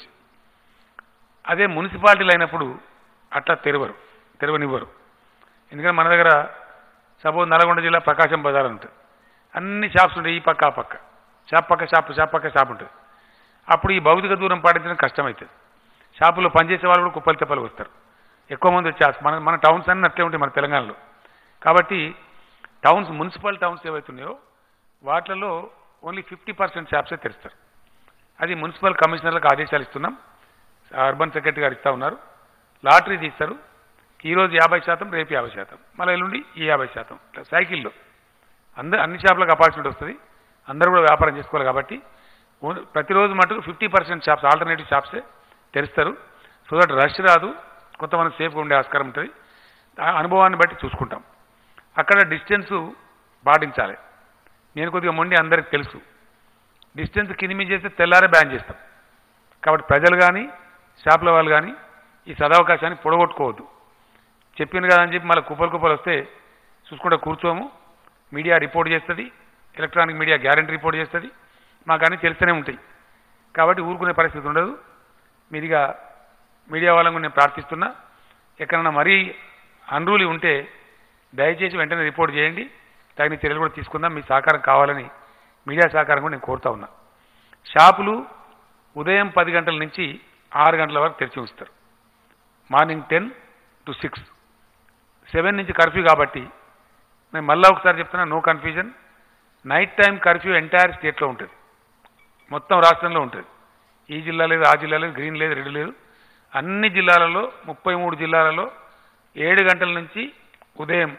అదే మున్సిపాలిటీలు అయినప్పుడు అట్లా తెరవరు తెరవనివ్వరు ఎందుకంటే మన దగ్గర సపోజ్ నల్గొండ జిల్లా ప్రకాశం బజార్ ఉంటుంది అన్ని షాప్స్ ఉంటాయి ఈ పక్క ఆ పక్క షాప్ పక్క షాప్ షాప్ పక్క షాప్ ఉంటుంది అప్పుడు ఈ భౌతిక దూరం పాటించడం కష్టమవుతుంది షాపులో పనిచేసే వాళ్ళు కూడా కుప్పలు తెప్పలు వస్తారు ఎక్కువ మంది వచ్చే మన మన టౌన్స్ అన్నీ అట్లే ఉంటాయి మన తెలంగాణలో కాబట్టి టౌన్స్ మున్సిపల్ టౌన్స్ ఏవైతున్నాయో వాటిలలో ఓన్లీ ఫిఫ్టీ పర్సెంట్ షాప్సే తెరుస్తారు అది మున్సిపల్ కమిషనర్లకు ఆదేశాలు ఇస్తున్నాం అర్బన్ సెక్రటరీ గారు ఇస్తా ఉన్నారు లాటరీ తీస్తారు ఈ రోజు యాభై శాతం రేపు యాభై శాతం మళ్ళీ ఎల్లుండి ఈ యాభై శాతం ఇట్లా సైకిల్లో అందరు అన్ని షాపులకు అపార్చునిటీ వస్తుంది అందరూ కూడా వ్యాపారం చేసుకోవాలి కాబట్టి ఓన్- ప్రతిరోజు మటుకు ఫిఫ్టీ పర్సెంట్ షాప్స్ ఆల్టర్నేటివ్ షాప్సే తెరుస్తారు సో దట్ రష్ రాదు కొంతమంది సేఫ్గా ఉండే ఆస్కారం ఉంటుంది ఆ అనుభవాన్ని బట్టి చూసుకుంటాం అక్కడ డిస్టెన్స్ పాటించాలి నేను కొద్దిగా మొండి అందరికి తెలుసు డిస్టెన్స్ కింది చేస్తే తెల్లారే బ్యాన్ చేస్తాం కాబట్టి ప్రజలు కానీ షాపుల వాళ్ళు కానీ ఈ సదవకాశాన్ని పొడగొట్టుకోవద్దు చెప్పింది కదా అని చెప్పి మళ్ళీ కుప్పలు కుప్పలు వస్తే చూసుకుంటే కూర్చోము మీడియా రిపోర్ట్ చేస్తుంది ఎలక్ట్రానిక్ మీడియా గ్యారంటీ రిపోర్ట్ చేస్తుంది మాకు అన్నీ తెలుస్తూనే ఉంటాయి కాబట్టి ఊరుకునే పరిస్థితి ఉండదు మీదిగా మీడియా వాళ్ళని నేను ప్రార్థిస్తున్నా ఎక్కడన్నా మరీ అన్రూలి ఉంటే దయచేసి వెంటనే రిపోర్ట్ చేయండి తగిన చర్యలు కూడా తీసుకుందాం మీ సహకారం కావాలని మీడియా సహకారం కూడా నేను కోరుతా ఉన్నా షాపులు ఉదయం పది గంటల నుంచి ఆరు గంటల వరకు తెరిచి ఉంచుతారు morning ten to six seven నుంచి కర్ఫ్యూ కాబట్టి నేను మళ్ళీ ఒకసారి చెప్తున్నా no confusion night time curfew entire స్టేట్లో ఉంటుంది మొత్తం రాష్ట్రంలో ఉంటుంది ఈ జిల్లా లేదు ఆ జిల్లా లేదు గ్రీన్ లేదు రెడ్ లేదు అన్ని జిల్లాలలో ముప్పై మూడు జిల్లాలలో ఏడు గంటల నుంచి ఉదయం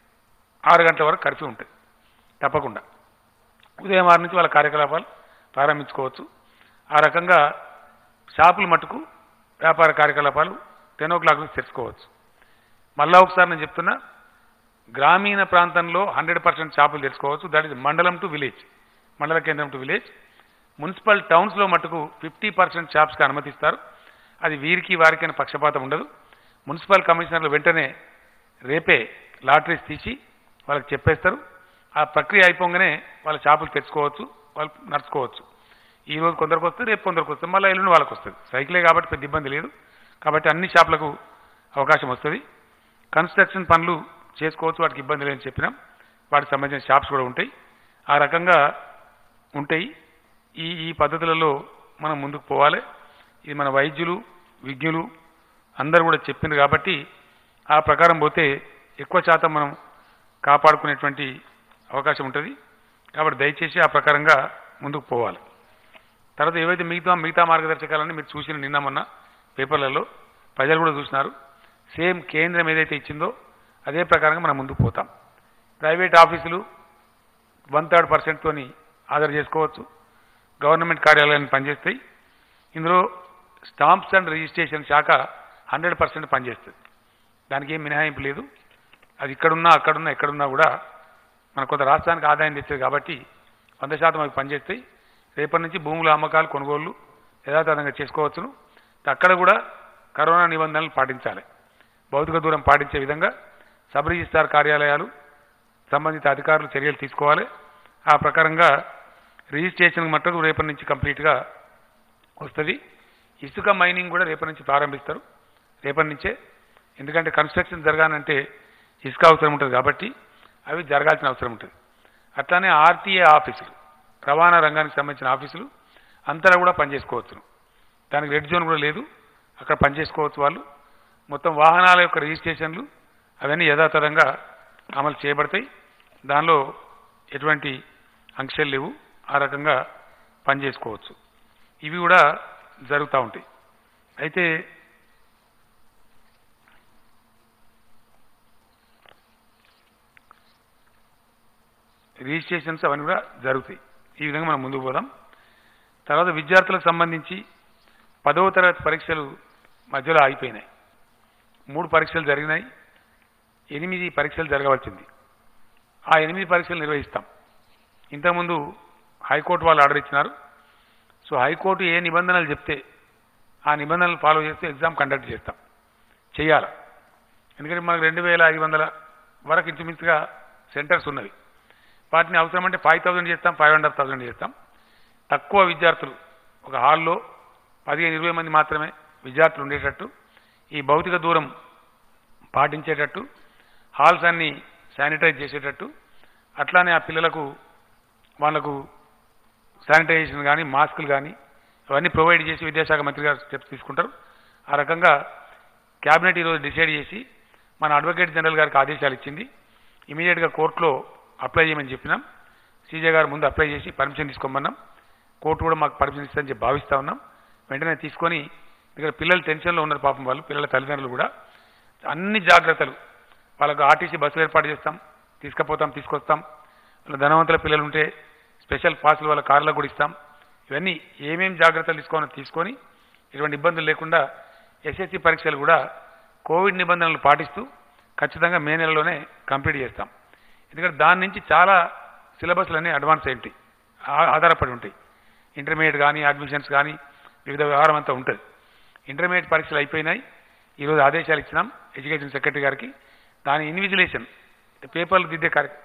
ఆరు గంటల వరకు కర్ఫ్యూ ఉంటుంది తప్పకుండా ఉదయం ఆరు నుంచి వాళ్ళ కార్యకలాపాలు ప్రారంభించుకోవచ్చు ఆ రకంగా షాపులు మట్టుకు వ్యాపార కార్యకలాపాలు టెన్ ఓ క్లాక్ నుంచి తెరుచుకోవచ్చు మళ్ళా ఒకసారి నేను చెప్తున్నా గ్రామీణ ప్రాంతంలో హండ్రెడ్ పర్సెంట్ షాపులు తెరుచుకోవచ్చు దట్ ఇస్ మండలం టు విలేజ్ మండల కేంద్రం టు విలేజ్ మున్సిపల్ టౌన్స్లో మట్టుకు ఫిఫ్టీ పర్సెంట్ షాప్స్కి అనుమతిస్తారు అది వీరికి వారికి అని పక్షపాతం ఉండదు మున్సిపల్ కమిషనర్లు వెంటనే రేపే లాటరీస్ తీసి వాళ్ళకి చెప్పేస్తారు ఆ ప్రక్రియ అయిపోగానే వాళ్ళ షాపులు తెచ్చుకోవచ్చు వాళ్ళు నడుచుకోవచ్చు ఈ రోజు కొందరికి వస్తే రేపు కొందరికి వస్తుంది మళ్ళీ ఎల్లుండి వాళ్ళకి వస్తుంది సైకిలే కాబట్టి పెద్ద ఇబ్బంది లేదు కాబట్టి అన్ని షాపులకు అవకాశం వస్తుంది కన్స్ట్రక్షన్ పనులు చేసుకోవచ్చు వాటికి ఇబ్బంది లేదని చెప్పినాం వాటికి సంబంధించిన షాప్స్ కూడా ఉంటాయి ఆ రకంగా ఉంటాయి ఈ ఈ పద్ధతులలో మనం ముందుకు పోవాలి ఇది మన వైద్యులు విజ్ఞులు అందరూ కూడా చెప్పింది కాబట్టి ఆ ప్రకారం పోతే ఎక్కువ శాతం మనం కాపాడుకునేటువంటి అవకాశం ఉంటుంది కాబట్టి దయచేసి ఆ ప్రకారంగా ముందుకు పోవాలి తర్వాత ఏవైతే మిగతా మిగతా మార్గదర్శకాలని మీరు చూసిన నిన్న మొన్న పేపర్లలో ప్రజలు కూడా చూసినారు సేమ్ కేంద్రం ఏదైతే ఇచ్చిందో అదే ప్రకారంగా మనం ముందుకు పోతాం ప్రైవేట్ ఆఫీసులు వన్ థర్డ్ పర్సెంట్తోని ఆధార్ చేసుకోవచ్చు గవర్నమెంట్ కార్యాలయాన్ని పనిచేస్తాయి ఇందులో స్టాంప్స్ అండ్ రిజిస్ట్రేషన్ శాఖ హండ్రెడ్ పర్సెంట్ పనిచేస్తుంది దానికి ఏం మినహాయింపు లేదు అది ఇక్కడున్నా అక్కడున్నా ఎక్కడున్నా కూడా మన కొంత రాష్ట్రానికి ఆదాయం తెచ్చేది కాబట్టి వంద శాతం అవి పనిచేస్తాయి రేపటి నుంచి భూముల అమ్మకాలు కొనుగోళ్లు యథాతథంగా చేసుకోవచ్చును అక్కడ కూడా కరోనా నిబంధనలు పాటించాలి భౌతిక దూరం పాటించే విధంగా సబ్ రిజిస్ట్రార్ కార్యాలయాలు సంబంధిత అధికారులు చర్యలు తీసుకోవాలి ఆ ప్రకారంగా రిజిస్ట్రేషన్ మట్టుకు రేపటి నుంచి కంప్లీట్గా వస్తుంది ఇసుక మైనింగ్ కూడా రేపటి నుంచి ప్రారంభిస్తారు రేపటి నుంచే ఎందుకంటే కన్స్ట్రక్షన్ జరగాలంటే ఇసుక అవసరం ఉంటుంది కాబట్టి అవి జరగాల్సిన అవసరం ఉంటుంది అట్లానే ఆర్టీఏ ఆఫీసులు రవాణా రంగానికి సంబంధించిన ఆఫీసులు అంతటా కూడా పనిచేసుకోవచ్చు దానికి రెడ్ జోన్ కూడా లేదు అక్కడ పనిచేసుకోవచ్చు వాళ్ళు మొత్తం వాహనాల యొక్క రిజిస్ట్రేషన్లు అవన్నీ యథాతథంగా అమలు చేయబడతాయి దానిలో ఎటువంటి ఆంక్షలు లేవు ఆ రకంగా పనిచేసుకోవచ్చు ఇవి కూడా జరుగుతూ ఉంటాయి అయితే రిజిస్ట్రేషన్స్ అవన్నీ కూడా జరుగుతాయి ఈ విధంగా మనం ముందుకు పోదాం తర్వాత విద్యార్థులకు సంబంధించి పదవ తరగతి పరీక్షలు మధ్యలో ఆగిపోయినాయి మూడు పరీక్షలు జరిగినాయి ఎనిమిది పరీక్షలు జరగవలసింది ఆ ఎనిమిది పరీక్షలు నిర్వహిస్తాం ఇంతకుముందు హైకోర్టు వాళ్ళు ఆర్డర్ ఇచ్చినారు సో హైకోర్టు ఏ నిబంధనలు చెప్తే ఆ నిబంధనలు ఫాలో చేస్తే ఎగ్జామ్ కండక్ట్ చేస్తాం చేయాలి ఎందుకంటే మనకు రెండు వేల ఐదు వందల వరకు ఇంచుమించుగా సెంటర్స్ ఉన్నవి వాటిని అవసరమంటే ఫైవ్ థౌసండ్ చేస్తాం ఫైవ్ అండ్ హాఫ్ థౌసండ్ చేస్తాం తక్కువ విద్యార్థులు ఒక హాల్లో పదిహేను ఇరవై మంది మాత్రమే విద్యార్థులు ఉండేటట్టు ఈ భౌతిక దూరం పాటించేటట్టు హాల్స్ అన్ని శానిటైజ్ చేసేటట్టు అట్లానే ఆ పిల్లలకు వాళ్ళకు శానిటైజేషన్ కానీ మాస్కులు కానీ అవన్నీ ప్రొవైడ్ చేసి విద్యాశాఖ మంత్రి గారు స్టెప్స్ తీసుకుంటారు ఆ రకంగా క్యాబినెట్ ఈరోజు డిసైడ్ చేసి మన అడ్వకేట్ జనరల్ గారికి ఆదేశాలు ఇచ్చింది ఇమీడియట్గా కోర్టులో అప్లై చేయమని చెప్పినాం సీజే గారు ముందు అప్లై చేసి పర్మిషన్ తీసుకోమన్నాం కోర్టు కూడా మాకు పర్మిషన్ ఇస్తుందని చెప్పి భావిస్తా ఉన్నాం వెంటనే తీసుకొని ఇక్కడ పిల్లలు టెన్షన్లో ఉన్నారు పాపం వాళ్ళు పిల్లల తల్లిదండ్రులు కూడా అన్ని జాగ్రత్తలు వాళ్ళకు ఆర్టీసీ బస్సులు ఏర్పాటు చేస్తాం తీసుకుపోతాం తీసుకొస్తాం వాళ్ళ ధనవంతుల పిల్లలు ఉంటే స్పెషల్ పాసులు వాళ్ళ కార్లో కూడా ఇస్తాం ఇవన్నీ ఏమేం జాగ్రత్తలు తీసుకోవాలో తీసుకొని ఇటువంటి ఇబ్బందులు లేకుండా ఎస్ఎస్సి పరీక్షలు కూడా కోవిడ్ నిబంధనలు పాటిస్తూ ఖచ్చితంగా మే నెలలోనే కంప్లీట్ చేస్తాం ఎందుకంటే దాని నుంచి చాలా సిలబస్లు అన్నీ అడ్వాన్స్ అయి ఉంటాయి ఆ- ఆధారపడి ఉంటాయి ఇంటర్మీడియట్ కానీ అడ్మిషన్స్ కానీ వివిధ వ్యవహారం అంతా ఉంటుంది ఇంటర్మీడియట్ పరీక్షలు అయిపోయినాయి ఈరోజు ఆదేశాలు ఇచ్చినాం ఎడ్యుకేషన్ సెక్రటరీ గారికి దాని ఇన్విజిలేషన్ పేపర్లు దిద్దే కార్యక్రమం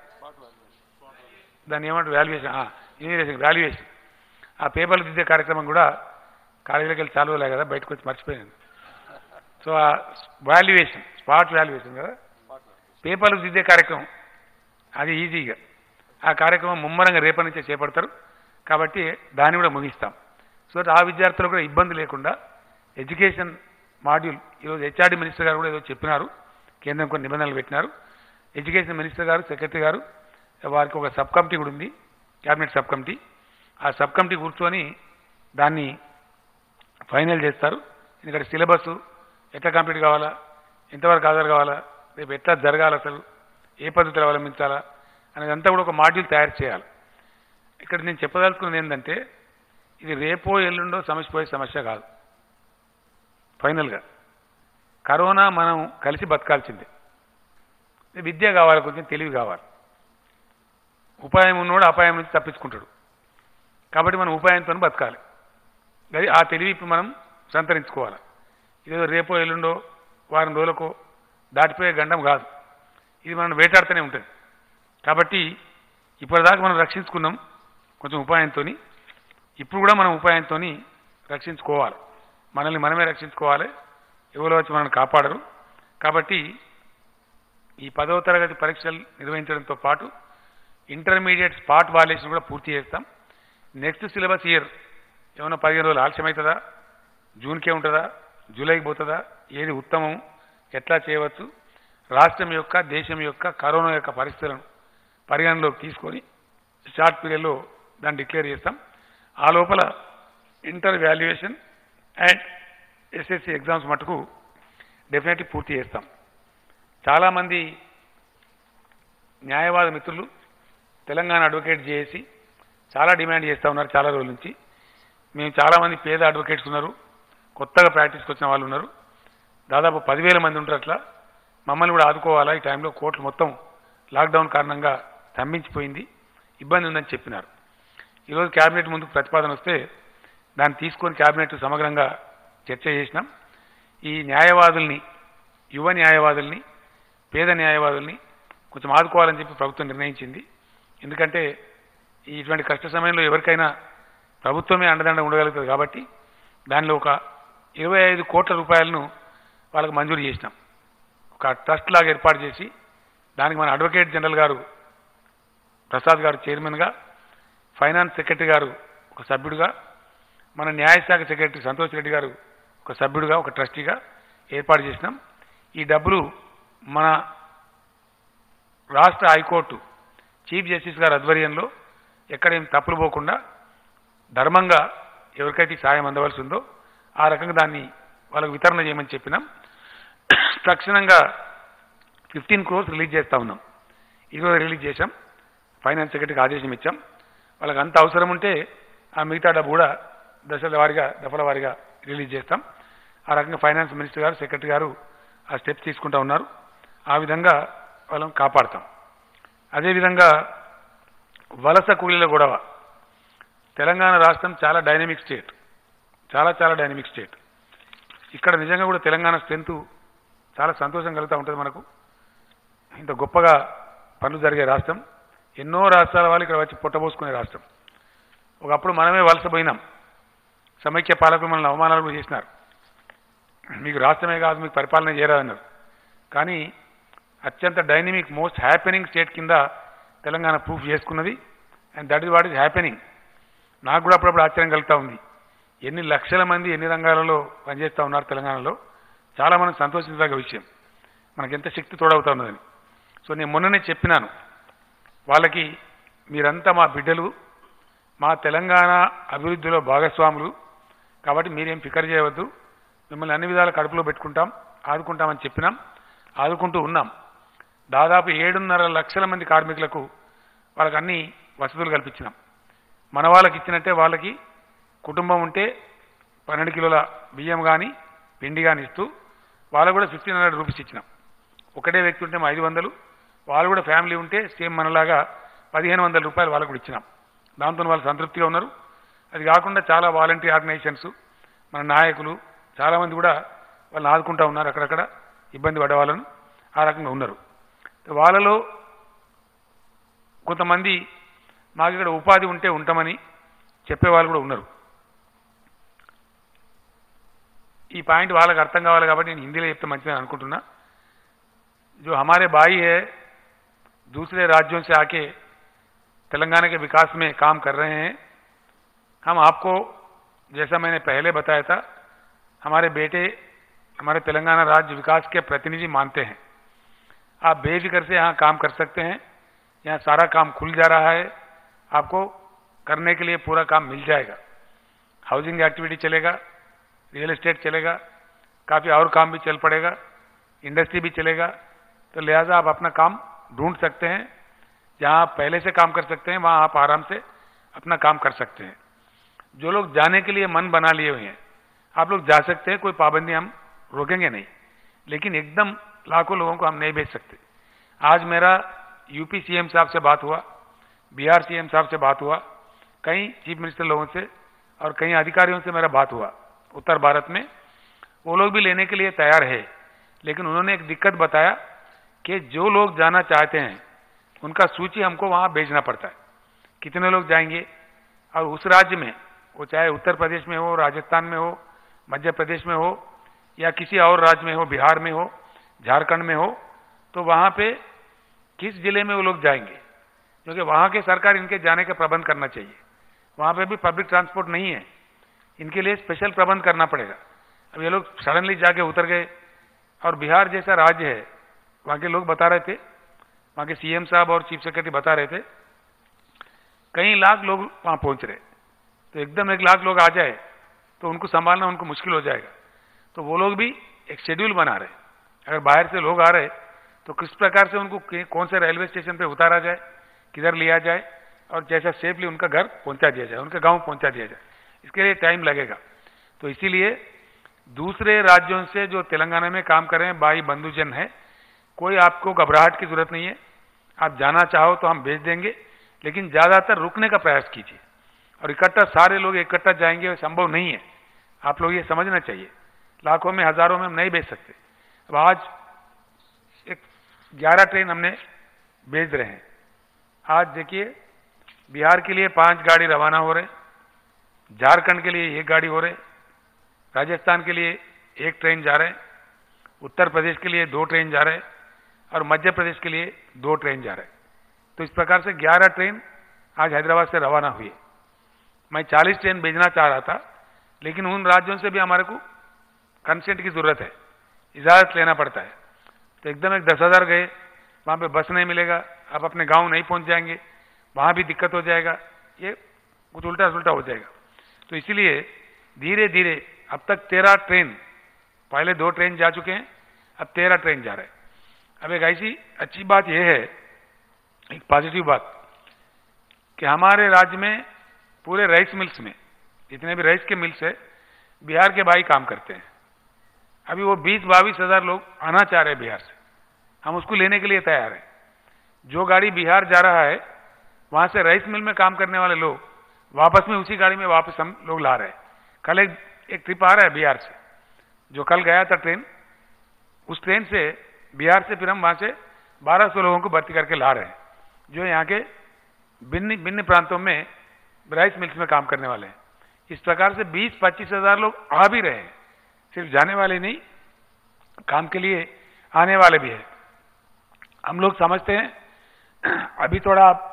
దాన్ని ఏమంటారు వాల్యుయేషన్ ఇన్విజిలేషన్ వాల్యుయేషన్ ఆ పేపర్లు దిద్దే కార్యక్రమం కూడా కాలేజీలోకి వెళ్ళి చాలు లే కదా బయటకు వచ్చి మర్చిపోయాను సో ఆ వాల్యుయేషన్ స్పాట్ వాల్యుయేషన్ కదా పేపర్లు దిద్దే కార్యక్రమం అది ఈజీగా ఆ కార్యక్రమం ముమ్మరంగా రేపటి నుంచే చేపడతారు కాబట్టి దాన్ని కూడా ముగిస్తాం సో ఆ విద్యార్థులు కూడా ఇబ్బంది లేకుండా ఎడ్యుకేషన్ మాడ్యూల్ ఈరోజు హెచ్ఆర్డి మినిస్టర్ గారు కూడా ఏదో చెప్పినారు కేంద్రం కొన్ని నిబంధనలు పెట్టినారు ఎడ్యుకేషన్ మినిస్టర్ గారు సెక్రటరీ గారు వారికి ఒక సబ్ కమిటీ కూడా ఉంది క్యాబినెట్ సబ్ కమిటీ ఆ సబ్ కమిటీ కూర్చొని దాన్ని ఫైనల్ చేస్తారు ఎందుకంటే సిలబస్ ఎట్లా కంప్లీట్ కావాలా ఎంతవరకు హాజరు కావాలా రేపు ఎట్లా జరగాలి అసలు ఏ పద్ధతులు అవలంబించాలా అనేదంతా కూడా ఒక మాడ్యూల్ తయారు చేయాలి ఇక్కడ నేను చెప్పదలుచుకున్నది ఏంటంటే ఇది రేపో ఎల్లుండో సమస్య పోయే సమస్య కాదు ఫైనల్గా కరోనా మనం కలిసి బతకాల్సిందే విద్య కావాలి కొంచెం తెలివి కావాలి ఉపాయం ఉన్నోడు అపాయం నుంచి తప్పించుకుంటాడు కాబట్టి మనం ఉపాయంతో బతకాలి అది ఆ తెలివి ఇప్పుడు మనం సంతరించుకోవాలి ఇదేదో రేపో ఎల్లుండో వారం రోజులకో దాటిపోయే గండం కాదు ఇది మనం వేటాడుతూనే ఉంటుంది కాబట్టి ఇప్పటిదాకా మనం రక్షించుకున్నాం కొంచెం ఉపాయంతో ఇప్పుడు కూడా మనం ఉపాయంతో రక్షించుకోవాలి మనల్ని మనమే రక్షించుకోవాలి ఎవరో వచ్చి మనల్ని కాపాడరు కాబట్టి ఈ పదవ తరగతి పరీక్షలు నిర్వహించడంతో పాటు ఇంటర్మీడియట్ స్పాట్ వాల్యుయేషన్ కూడా పూర్తి చేస్తాం నెక్స్ట్ సిలబస్ ఇయర్ ఏమైనా పదిహేను రోజులు ఆలస్యం అవుతుందా జూన్కే ఉంటుందా జూలైకి పోతుందా ఏది ఉత్తమం ఎట్లా చేయవచ్చు రాష్ట్రం యొక్క దేశం యొక్క కరోనా యొక్క పరిస్థితులను పరిగణలోకి తీసుకొని షార్ట్ పీరియడ్లో దాన్ని డిక్లేర్ చేస్తాం ఆ లోపల inter valuation and SSC exams మటుకు డెఫినెట్లీ పూర్తి చేస్తాం చాలామంది న్యాయవాద మిత్రులు తెలంగాణ అడ్వకేట్ చేసి చాలా డిమాండ్ చేస్తూ ఉన్నారు చాలా రోజుల నుంచి మేము చాలామంది పేద అడ్వకేట్స్ ఉన్నారు కొత్తగా ప్రాక్టీస్కి వచ్చిన వాళ్ళు ఉన్నారు దాదాపు పదివేల మంది ఉంటారు అట్లా మమ్మల్ని కూడా ఆదుకోవాలా ఈ టైంలో కోర్టులు మొత్తం లాక్డౌన్ కారణంగా స్తంభించిపోయింది ఇబ్బంది ఉందని చెప్పినారు ఈరోజు క్యాబినెట్ ముందుకు ప్రతిపాదన వస్తే దాన్ని తీసుకొని క్యాబినెట్ సమగ్రంగా చర్చ చేసినాం ఈ న్యాయవాదుల్ని యువ న్యాయవాదుల్ని పేద న్యాయవాదుల్ని కొంచెం ఆదుకోవాలని చెప్పి ప్రభుత్వం నిర్ణయించింది ఎందుకంటే ఈ ఇటువంటి కష్ట సమయంలో ఎవరికైనా ప్రభుత్వమే అండదండ ఉండగలుగుతుంది కాబట్టి దానిలో ఒక ఇరవై ఐదు కోట్ల రూపాయలను వాళ్ళకి మంజూరు చేసినాం ఒక ట్రస్ట్ లాగా ఏర్పాటు చేసి దానికి మన అడ్వకేట్ జనరల్ గారు ప్రసాద్ గారు చైర్మన్గా ఫైనాన్స్ సెక్రటరీ గారు ఒక సభ్యుడిగా మన న్యాయశాఖ సెక్రటరీ సంతోష్ రెడ్డి గారు ఒక సభ్యుడిగా ఒక ట్రస్టీగా ఏర్పాటు చేసినాం ఈ డబ్బులు మన రాష్ట్ర హైకోర్టు చీఫ్ జస్టిస్ గారి ఆధ్వర్యంలో ఎక్కడేం తప్పులు పోకుండా ధర్మంగా ఎవరికైతే ఈ సాయం అందవలసి ఉందో ఆ రకంగా దాన్ని వాళ్ళకు వితరణ చేయమని చెప్పినాం తక్షణంగా ఫిఫ్టీన్ క్రోర్స్ రిలీజ్ చేస్తా ఉన్నాం ఈరోజు రిలీజ్ చేశాం ఫైనాన్స్ సెక్రటరీకి ఆదేశం ఇచ్చాం వాళ్ళకి అంత అవసరం ఉంటే ఆ మిగతా డబ్బు కూడా దశల వారీగా దఫల వారీగా రిలీజ్ చేస్తాం ఆ రకంగా ఫైనాన్స్ మినిస్టర్ గారు సెక్రటరీ గారు ఆ స్టెప్స్ తీసుకుంటా ఉన్నారు ఆ విధంగా వాళ్ళని కాపాడతాం అదేవిధంగా వలస కూలీల గొడవ తెలంగాణ రాష్ట్రం చాలా డైనమిక్ స్టేట్ చాలా చాలా డైనమిక్ స్టేట్ ఇక్కడ నిజంగా కూడా తెలంగాణ స్ట్రెంత్ చాలా సంతోషం కలుగుతూ ఉంటుంది మనకు ఇంత గొప్పగా పనులు జరిగే రాష్ట్రం ఎన్నో రాష్ట్రాల వాళ్ళు ఇక్కడ వచ్చి పుట్టబోసుకునే రాష్ట్రం ఒకప్పుడు మనమే వలస పోయినాం సమైక్య పాలకులు మనల్ని అవమానాలు కూడా చేసినారు మీకు రాష్ట్రమే కాదు మీకు పరిపాలన చేయరాదన్నారు కానీ అత్యంత డైనమిక్ మోస్ట్ హ్యాపెనింగ్ స్టేట్ కింద తెలంగాణ ప్రూఫ్ చేసుకున్నది and that is what is happening నాకు కూడా అప్పుడప్పుడు ఆశ్చర్యం కలుగుతూ ఉంది ఎన్ని లక్షల మంది ఎన్ని రంగాలలో పనిచేస్తూ ఉన్నారు తెలంగాణలో చాలా మనం సంతోషించదగ్గ విషయం మనకి ఎంత శక్తి తోడవుతా ఉన్నదని సో నేను మొన్ననే చెప్పినాను వాళ్ళకి మీరంతా మా బిడ్డలు మా తెలంగాణ అభివృద్ధిలో భాగస్వాములు కాబట్టి మీరేం ఫికర్ చేయవద్దు మిమ్మల్ని అన్ని విధాల కడుపులో పెట్టుకుంటాం ఆదుకుంటామని చెప్పినాం ఆదుకుంటూ ఉన్నాం దాదాపు ఏడున్నర లక్షల మంది కార్మికులకు వాళ్ళకి అన్ని వసతులు కల్పించినాం మన వాళ్ళకి ఇచ్చినట్టే వాళ్ళకి కుటుంబం ఉంటే పన్నెండు కిలోల బియ్యం కానీ పిండి కానీ ఇస్తూ వాళ్ళకు కూడా ఫిఫ్టీన్ హండ్రెడ్ రూపీస్ ఇచ్చినాం ఒకటే వ్యక్తి ఉంటే మా ఐదు వందలు వాళ్ళు కూడా ఫ్యామిలీ ఉంటే సేమ్ మనలాగా పదిహేను వందల రూపాయలు వాళ్ళకు కూడా ఇచ్చినాం దాంతో వాళ్ళు సంతృప్తిగా ఉన్నారు అది కాకుండా చాలా వాలంటీ ఆర్గనైజేషన్స్ మన నాయకులు చాలామంది కూడా వాళ్ళని ఆదుకుంటా ఉన్నారు అక్కడక్కడ ఇబ్బంది పడే వాళ్ళను ఆ రకంగా ఉన్నారు వాళ్ళలో కొంతమంది మాకు ఇక్కడ ఉపాధి ఉంటే ఉంటామని చెప్పేవాళ్ళు కూడా ఉన్నారు ఈ పాయింట్ వాళ్ళకి అర్థం కావాలి కాబట్టి నేను హిందీలో చెప్తే మంచిదని అనుకుంటున్నా जो हमारे भाई है दूसरे राज्यों से आके तेलंगाना के विकास में काम कर रहे हैं हम आपको जैसा मैंने पहले बताया था हमारे बेटे हमारे तेलंगाना राज्य विकास के प्रतिनिधि मानते हैं आप बेफिक्र से यहाँ काम कर सकते हैं यहाँ सारा काम खुल जा रहा है आपको करने के लिए पूरा काम मिल जाएगा हाउसिंग एक्टिविटी चलेगा रियल एस्टेट चलेगा काफ़ी और काम भी चल पड़ेगा इंडस्ट्री भी चलेगा तो लिहाजा आप अपना काम ढूंढ सकते हैं जहां आप पहले से काम कर सकते हैं वहां आप आराम से अपना काम कर सकते हैं जो लोग जाने के लिए मन बना लिए हुए हैं आप लोग जा सकते हैं कोई पाबंदी हम रोकेंगे नहीं लेकिन एकदम लाखों लोगों को हम नहीं भेज सकते आज मेरा यूपी सीएम साहब से बात हुआ बिहार सीएम साहब से बात हुआ कई चीफ मिनिस्टर लोगों से और कई अधिकारियों से मेरा बात हुआ उत्तर भारत में वो लोग भी लेने के लिए तैयार है लेकिन उन्होंने एक दिक्कत बताया कि जो लोग जाना चाहते हैं उनका सूची हमको वहां भेजना पड़ता है कितने लोग जाएंगे और उस राज्य में वो चाहे उत्तर प्रदेश में हो राजस्थान में हो मध्य प्रदेश में हो या किसी और राज्य में हो बिहार में हो झारखंड में हो तो वहां पे किस जिले में वो लोग जाएंगे क्योंकि वहां के सरकार इनके जाने का प्रबंध करना चाहिए वहां पे भी पब्लिक ट्रांसपोर्ट नहीं है इनके लिए स्पेशल प्रबंध करना पड़ेगा अब ये लोग सडनली जाके उतर गए और बिहार जैसा राज्य है वहां के लोग बता रहे थे वहां के सीएम साहब और चीफ सेक्रेटरी बता रहे थे कई लाख लोग वहां पहुंच रहे तो एकदम एक लाख लोग आ जाए तो उनको संभालना उनको मुश्किल हो जाएगा तो वो लोग भी एक शेड्यूल बना रहे अगर बाहर से लोग आ रहे तो किस प्रकार से उनको के- कौन से रेलवे स्टेशन पे उतारा जाए किधर लिया जाए और जैसा सेफली उनका घर पहुंचा दिया जाए उनके गांव पहुंचा दिया जाए इसके लिए टाइम लगेगा तो इसीलिए दूसरे राज्यों से जो तेलंगाना में काम कर रहे हैं भाई बंधुजन है कोई आपको घबराहट की जरूरत नहीं है आप जाना चाहो तो हम भेज देंगे लेकिन ज्यादातर रुकने का प्रयास कीजिए और इकट्ठा सारे लोग इकट्ठा जाएंगे वो संभव नहीं है आप लोग ये समझना चाहिए लाखों में हजारों में हम नहीं भेज सकते अब आज एक ग्यारह ट्रेन हमने भेज रहे हैं आज देखिए बिहार के लिए पांच गाड़ी रवाना हो रहे झारखंड के लिए एक गाड़ी हो रहे राजस्थान के लिए एक ट्रेन जा रहे उत्तर प्रदेश के लिए दो ट्रेन जा रहे और मध्य प्रदेश के लिए दो ट्रेन जा रहे तो इस प्रकार से 11 ट्रेन आज हैदराबाद से रवाना हुई है मैं 40 ट्रेन भेजना चाह रहा था लेकिन उन राज्यों से भी हमारे को कंसेंट की जरूरत है इजाजत लेना पड़ता है तो एकदम एक दस हजार गए वहां पे बस नहीं मिलेगा आप अपने गांव नहीं पहुंच जाएंगे वहां भी दिक्कत हो जाएगा ये कुछ उल्टा सुल्टा हो जाएगा तो इसीलिए धीरे धीरे अब तक तेरह ट्रेन पहले दो ट्रेन जा चुके हैं अब तेरह ट्रेन जा रहे हैं अब एक ऐसी अच्छी बात यह है एक पॉजिटिव बात कि हमारे राज्य में पूरे राइस मिल्स में जितने भी राइस के मिल्स है बिहार के भाई काम करते हैं अभी वो बीस बाईस हजार लोग आना चाह रहे हैं बिहार से हम उसको लेने के लिए तैयार हैं जो गाड़ी बिहार जा रहा है वहां से राइस मिल में काम करने वाले लोग वापस में उसी गाड़ी में वापस हम लोग ला रहे हैं कल एक एक ट्रिप आ रहा है बिहार से जो कल गया था ट्रेन उस ट्रेन से बिहार से फिर हम वहाँ से 1200 लोगों को भर्ती करके ला रहे हैं जो यहाँ के भिन्न भिन्न प्रांतों में राइस मिल्स में काम करने वाले हैं इस प्रकार से 20-25 हजार लोग आ भी रहे हैं सिर्फ जाने वाले नहीं काम के लिए आने वाले भी है हम लोग समझते हैं अभी थोड़ा आप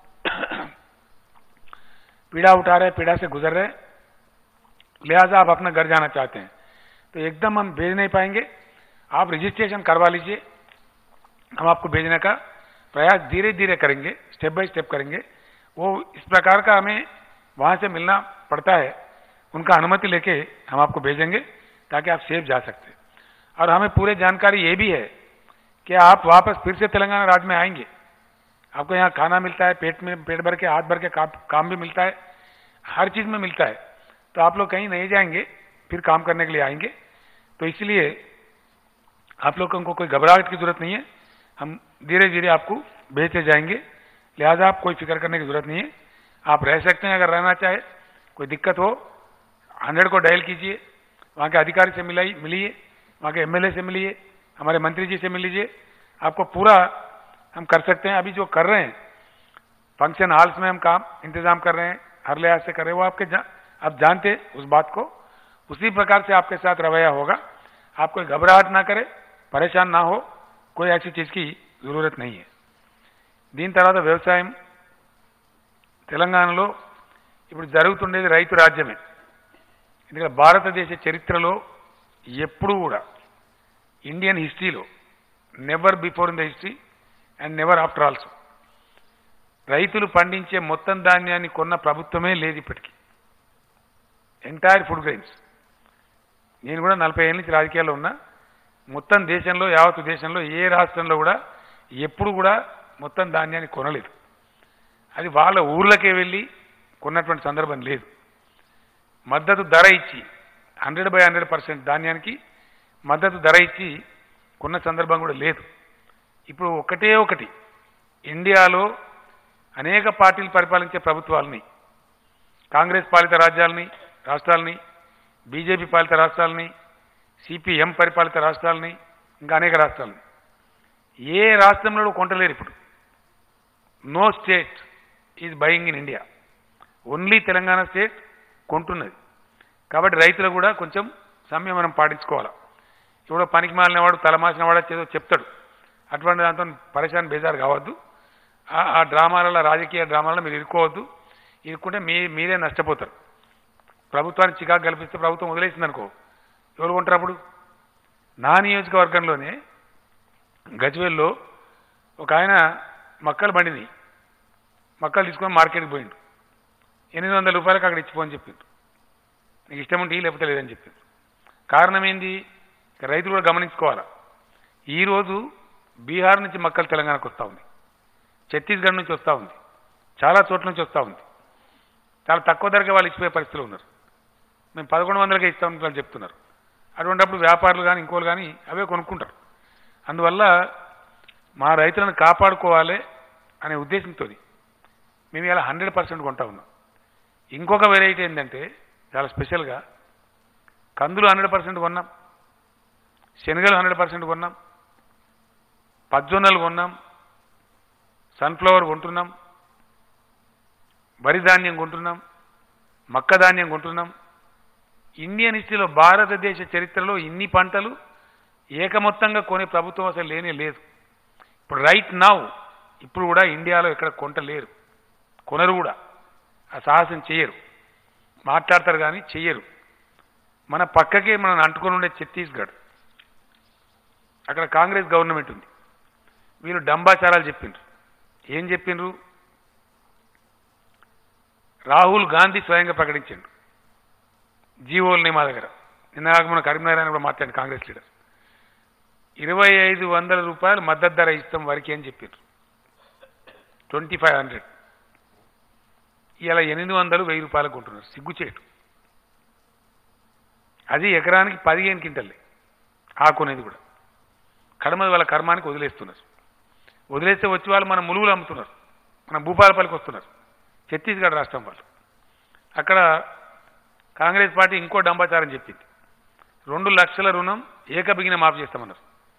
पीड़ा उठा रहे पीड़ा से गुजर रहे लिहाजा आप अपना घर जाना चाहते हैं तो एकदम हम भेज नहीं पाएंगे आप रजिस्ट्रेशन करवा लीजिए हम आपको भेजने का प्रयास धीरे धीरे करेंगे स्टेप बाय स्टेप करेंगे वो इस प्रकार का हमें वहां से मिलना पड़ता है उनका अनुमति लेके हम आपको भेजेंगे ताकि आप सेफ जा सकते और हमें पूरे जानकारी ये भी है कि आप वापस फिर से तेलंगाना राज्य में आएंगे आपको यहाँ खाना मिलता है पेट में पेट भर के हाथ भर के काम, काम भी मिलता है हर चीज में मिलता है तो आप लोग कहीं नहीं जाएंगे फिर काम करने के लिए आएंगे तो इसलिए आप लोगों को कोई घबराहट की जरूरत नहीं है हम धीरे धीरे आपको भेजते जाएंगे लिहाजा आप कोई फिक्र करने की जरूरत नहीं है आप रह सकते हैं अगर रहना चाहे कोई दिक्कत हो हंड्रेड को डायल कीजिए वहाँ के अधिकारी से मिलाई मिलिए वहाँ के एमएलए से मिलिए हमारे मंत्री जी से मिल लीजिए आपको पूरा हम कर सकते हैं अभी जो कर रहे हैं फंक्शन हॉल्स में हम काम इंतजाम कर रहे हैं हर लिहाज से कर रहे हैं वो आपके जा, आप जानते हैं उस बात को उसी प्रकार से आपके साथ रवैया होगा आप कोई घबराहट ना करे పరేషాన్ నా హో కోई ऐसी चीज की जरूरत नहीं है దీని తర్వాత వ్యవసాయం తెలంగాణలో ఇప్పుడు జరుగుతుండేది రైతు రాజ్యమే ఎందుకంటే భారతదేశ చరిత్రలో ఎప్పుడు కూడా ఇండియన్ హిస్టరీలో never before in the history and never after also రైతులు పండించే మొత్తం ధాన్యాన్ని కొన్న ప్రభుత్వమే లేదు ఇప్పటికీ ఎంటైర్ ఫుడ్ గ్రెయిన్స్ నేను కూడా నలభై ఏళ్ళ నుంచి రాజకీయాల్లో ఉన్నా మొత్తం దేశంలో యావత్ దేశంలో ఏ రాష్ట్రంలో కూడా ఎప్పుడు కూడా మొత్తం ధాన్యాన్ని కొనలేదు అది వాళ్ళ ఊర్లకే వెళ్ళి కొన్నటువంటి సందర్భం లేదు మద్దతు ధర ఇచ్చి హండ్రెడ్ బై హండ్రెడ్ పర్సెంట్ ధాన్యానికి మద్దతు ధర ఇచ్చి కొన్న సందర్భం కూడా లేదు ఇప్పుడు ఒకటే ఒకటి ఇండియాలో అనేక పార్టీలు పరిపాలించే ప్రభుత్వాలని కాంగ్రెస్ పాలిత రాజ్యాలని రాష్ట్రాలని బీజేపీ పాలిత రాష్ట్రాలని సిపిఎం పరిపాలిత రాష్ట్రాలని ఇంకా అనేక రాష్ట్రాలని ఏ రాష్ట్రంలో కొంటలేరు ఇప్పుడు no state is buying in India only Telangana state కొంటున్నది కాబట్టి రైతులు కూడా కొంచెం సంయమనం పాటించుకోవాలి ఇప్పుడు పనికి మాలినవాడు తలమాసిన వాడు ఏదో చెప్తాడు అటువంటి దాంతో పరేషాన్ బేజారు కావద్దు ఆ- ఆ డ్రామాలలో రాజకీయ డ్రామాలలో మీరు ఇరుక్కోవద్దు ఇరుక్కుంటే మీ మీరే నష్టపోతారు ప్రభుత్వానికి చికాకు కల్పిస్తే ప్రభుత్వం వదిలేసింది అనుకో ఎవరు కొంటారు అప్పుడు నా నియోజకవర్గంలోనే గజ్వేల్లో ఒక ఆయన మక్కలు బండిని మక్కలు తీసుకొని మార్కెట్కి పోయిండు ఎనిమిది వందల రూపాయలకు అక్కడ ఇచ్చిపోని చెప్పిండు నీకు ఇష్టం ఉంటే ఇయ్యి, లేకపోతే లేదని చెప్పిండు కారణం ఏంది ఇక రైతులు కూడా గమనించుకోవాలా ఈరోజు బీహార్ నుంచి మక్కలు తెలంగాణకు వస్తూ ఉంది ఛత్తీస్గఢ్ నుంచి వస్తూ ఉంది చాలా చోట్ల నుంచి వస్తూ ఉంది చాలా తక్కువ ధరకే వాళ్ళు ఇచ్చిపోయే పరిస్థితులు ఉన్నారు మేము పదకొండు వందలకే ఇస్తామని వాళ్ళు చెప్తున్నారు అటువంటిప్పుడు వ్యాపారులు కానీ ఇంకోళ్ళు కానీ అవే కొనుక్కుంటారు అందువల్ల మా రైతులను కాపాడుకోవాలి అనే ఉద్దేశంతో మేము ఇలా హండ్రెడ్ పర్సెంట్ కొంటా ఉన్నాం ఇంకొక వెరైటీ ఏంటంటే చాలా స్పెషల్గా కందులు హండ్రెడ్ పర్సెంట్ కొన్నాం శనగలు హండ్రెడ్ పర్సెంట్ కొన్నాం పజ్జొన్నలు కొన్నాం సన్ఫ్లవర్ కొంటున్నాం వరి ధాన్యం కొంటున్నాం మక్క ధాన్యం కొంటున్నాం ఇండియన్ హిస్టరీలో భారతదేశ చరిత్రలో ఇన్ని పంటలు ఏకమొత్తంగా కొనే ప్రభుత్వం అసలు లేనే లేదు ఇప్పుడు రైట్ నౌ ఇప్పుడు కూడా ఇండియాలో ఎక్కడ కొంట లేరు కొనరు కూడా ఆ సాహసం చేయరు మాట్లాడతారు కానీ చెయ్యరు మన పక్కకే మనం అంటుకొని ఉండే ఛత్తీస్గఢ్ అక్కడ కాంగ్రెస్ గవర్నమెంట్ ఉంది వీళ్ళు డంబాచారాలు చెప్పిండ్రు ఏం చెప్పిండ్రు రాహుల్ గాంధీ స్వయంగా ప్రకటించిండు జీవోల్ని మా దగ్గర నిన్న మన కరీంనగర్ అని కూడా మాట్లాడి కాంగ్రెస్ లీడర్ ఇరవై ఐదు వందల రూపాయలు మద్దతు ధర ఇస్తాం వరకు అని చెప్పారు ట్వంటీ ఫైవ్ హండ్రెడ్ ఇలా ఎనిమిది వందలు వెయ్యి రూపాయలకు కొంటున్నారు సిగ్గుచేటు అది ఎకరానికి పదిహేను క్వింటల్లే ఆకునేది కూడా కడమ వాళ్ళ కర్మానికి వదిలేస్తున్నారు వదిలేస్తే వచ్చి వాళ్ళు మన ములుగులు అమ్ముతున్నారు మన భూపాలపల్లికి వస్తున్నారు ఛత్తీస్గఢ్ రాష్ట్రం వాళ్ళు అక్కడ కాంగ్రెస్ పార్టీ ఇంకో డంబాచారం చెప్పింది రెండు లక్షల రుణం ఏకబిగిన మాఫీ చేస్తామన్నారు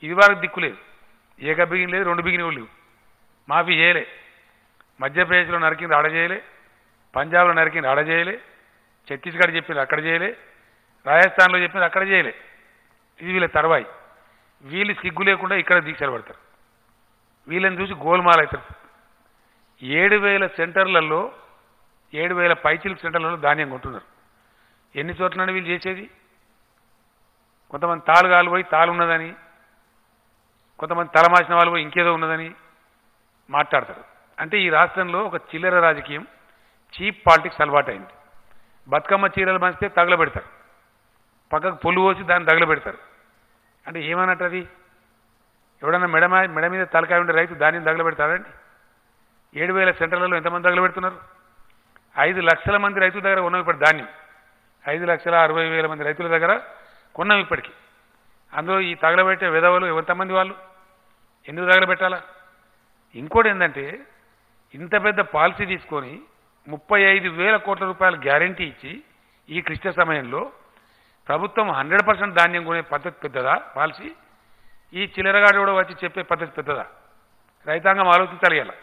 ఇది వరకు దిక్కు లేదు ఏక బిగిన లేదు రెండు బిగిన లేవు మాఫీ చేయలే మధ్యప్రదేశ్లో నరికింది ఆడ చేయలే పంజాబ్లో నరికింది ఆడ చేయలే ఛత్తీస్గఢ్ చెప్పింది అక్కడ చేయలే రాజస్థాన్లో చెప్పింది అక్కడ చేయలే ఇది వీళ్ళ తర్వాయి వీళ్ళు సిగ్గు లేకుండా ఇక్కడ దీక్షలు పడతారు వీళ్ళని చూసి గోల్మాల్ అవుతారు ఏడు వేల సెంటర్లలో ఏడు వేల పైచిల్ సెంటర్లలో ధాన్యం కొంటున్నారు ఎన్ని చోట్ల వీళ్ళు చేసేది కొంతమంది తాలు కాలు పోయి తాలు ఉన్నదని కొంతమంది తలమాసిన వాళ్ళు పోయి ఇంకేదో ఉన్నదని మాట్లాడతారు అంటే ఈ రాష్ట్రంలో ఒక చిల్లర రాజకీయం చీప్ పాలిటిక్స్ అలవాటైంది బతుకమ్మ చీరలు మంచితే తగలబెడతారు పక్కకు పొల్లు పోసి దాన్ని తగలబెడతారు అంటే ఏమన్నట్టు అది ఎవడన్నా మెడ మా- మెడ మీద తలకాయ ఉండే రైతు ధాన్యం తగలబెడతాడండి ఏడు వేల సెంటర్లలో ఎంతమంది తగలబెడుతున్నారు ఐదు లక్షల మంది రైతుల దగ్గర ఉన్నాం ఇప్పుడు ధాన్యం ఐదు లక్షల అరవై వేల మంది రైతుల దగ్గర కొన్నాం ఇప్పటికి అందులో ఈ తగలబెట్టే విధవలు ఎంతమంది వాళ్ళు ఎందుకు తగలబెట్టాలా ఇంకోటి ఏంటంటే ఇంత పెద్ద పాలసీ తీసుకొని ముప్పై ఐదు వేల కోట్ల రూపాయల గ్యారంటీ ఇచ్చి ఈ క్లిష్ట సమయంలో ప్రభుత్వం హండ్రెడ్ పర్సెంట్ ధాన్యం కొనే పద్ధతి పెద్దదా పాలసీ ఈ చిల్లరగాడు కూడా వచ్చి చెప్పే పద్ధతి పెద్దదా రైతాంగం ఆలోచించాలి ఇలా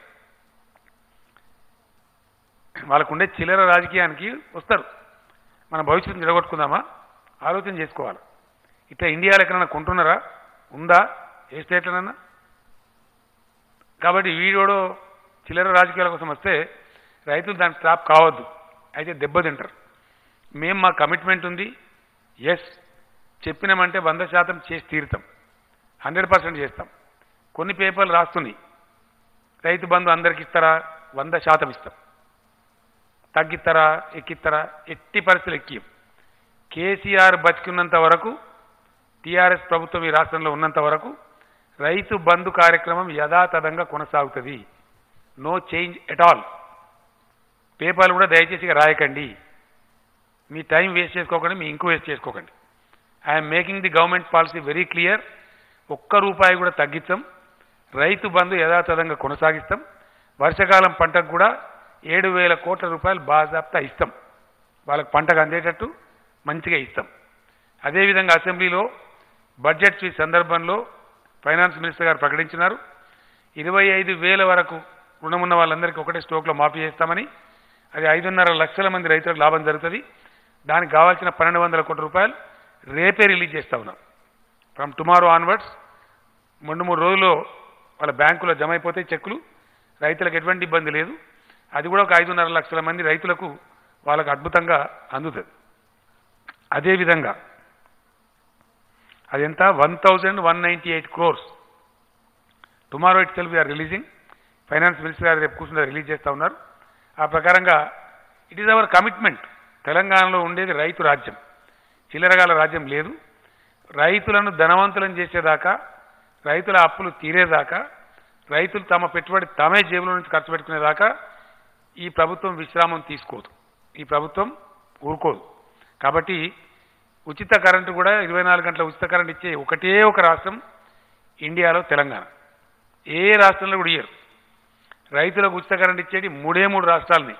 వాళ్ళకుండే చిల్లర రాజకీయానికి వస్తారు మన భవిష్యత్తును నిలగొట్టుకుందామా ఆలోచన చేసుకోవాలి ఇట్లా ఇండియాలో ఎక్కడైనా కొంటున్నారా ఉందా ఏ స్టేట్లోనన్నా కాబట్టి వీడోడో చిల్లర రాజకీయాల కోసం వస్తే రైతులు దానికి స్టాప్ కావద్దు అయితే దెబ్బతింటారు మేము మా కమిట్మెంట్ ఉంది ఎస్ చెప్పినామంటే వంద శాతం చేసి తీరుతాం హండ్రెడ్ పర్సెంట్ చేస్తాం కొన్ని పేపర్లు రాస్తున్నాయి రైతు బంధు అందరికి ఇస్తారా వంద శాతం ఇస్తాం తగ్గిస్తారా ఎక్కిస్తారా ఎట్టి పరిస్థితులు ఎక్కియం కేసీఆర్ బతికున్నంత వరకు టీఆర్ఎస్ ప్రభుత్వం ఈ రాష్ట్రంలో ఉన్నంత వరకు రైతు బంధు కార్యక్రమం యథాతథంగా కొనసాగుతుంది నో చేంజ్ ఎట్ ఆల్ పేపర్లు కూడా దయచేసి ఇక రాయకండి మీ టైం వేస్ట్ చేసుకోకండి మీ ఇంకో వేస్ట్ చేసుకోకండి I'm making the government policy very clear ఒక్క రూపాయి కూడా తగ్గించాం రైతు బంధు యథాతథంగా కొనసాగిస్తాం వర్షాకాలం పంటకు కూడా ఏడు వేల కోట్ల రూపాయలు బాజాప్తా ఇస్తాం వాళ్ళకి పంటకు అందేటట్టు మంచిగా ఇస్తాం అదేవిధంగా అసెంబ్లీలో బడ్జెట్ స్పీచ్ సందర్భంలో ఫైనాన్స్ మినిస్టర్ గారు ప్రకటించినారు ఇరవై ఐదు వేల వరకు రుణమున్న వాళ్ళందరికీ ఒకటే స్టోక్లో మాఫీ చేస్తామని అది ఐదున్నర లక్షల మంది రైతులకు లాభం జరుగుతుంది దానికి కావాల్సిన పన్నెండు వందల కోట్ల రూపాయలు రేపే రిలీజ్ చేస్తా ఉన్నాం ఫ్రమ్ టుమారో ఆన్వర్డ్స్ రెండు మూడు రోజుల్లో వాళ్ళ బ్యాంకులో జమ అయిపోతే చెక్కులు రైతులకు ఎటువంటి ఇబ్బంది లేదు అది కూడా ఒక ఐదున్నర లక్షల మంది రైతులకు వాళ్ళకు అద్భుతంగా అందుతుంది అదేవిధంగా అదెంత one thousand one ninety eight crores tomorrow itself or releasing finance minister గారు రేపు కూర్చుని రిలీజ్ చేస్తూ ఉన్నారు ఆ ప్రకారంగా ఇట్ ఈస్ అవర్ కమిట్మెంట్ తెలంగాణలో ఉండేది రైతు రాజ్యం చిల్లరగాల రాజ్యం లేదు రైతులను ధనవంతులను చేసేదాకా రైతుల అప్పులు తీరేదాకా రైతులు తమ పెట్టుబడి తామే జేబులో నుంచి ఖర్చు పెట్టుకునేదాకా ఈ ప్రభుత్వం విశ్రామం తీసుకోదు ఈ ప్రభుత్వం ఊరుకోదు కాబట్టి ఉచిత కరెంటు కూడా ఇరవై నాలుగు గంటల ఉచిత కరెంట్ ఇచ్చే ఒకటే ఒక రాష్ట్రం ఇండియాలో తెలంగాణ ఏ రాష్ట్రంలో కూడా ఇయ్యరు రైతులకు ఉచిత కరెంట్ ఇచ్చేది మూడే మూడు రాష్ట్రాలని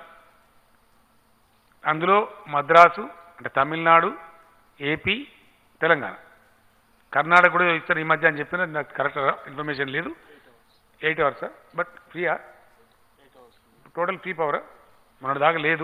అందులో మద్రాసు అంటే తమిళనాడు ఏపీ తెలంగాణ కర్ణాటక కూడా ఇస్తారు ఈ మధ్య అని చెప్పిన నాకు కరెక్ట్ ఇన్ఫర్మేషన్ లేదు ఎయిట్ అవర్స్ బట్ ఫ్రీయా టోటల్ ఫ్రీ పవర్ మన దాకా లేదు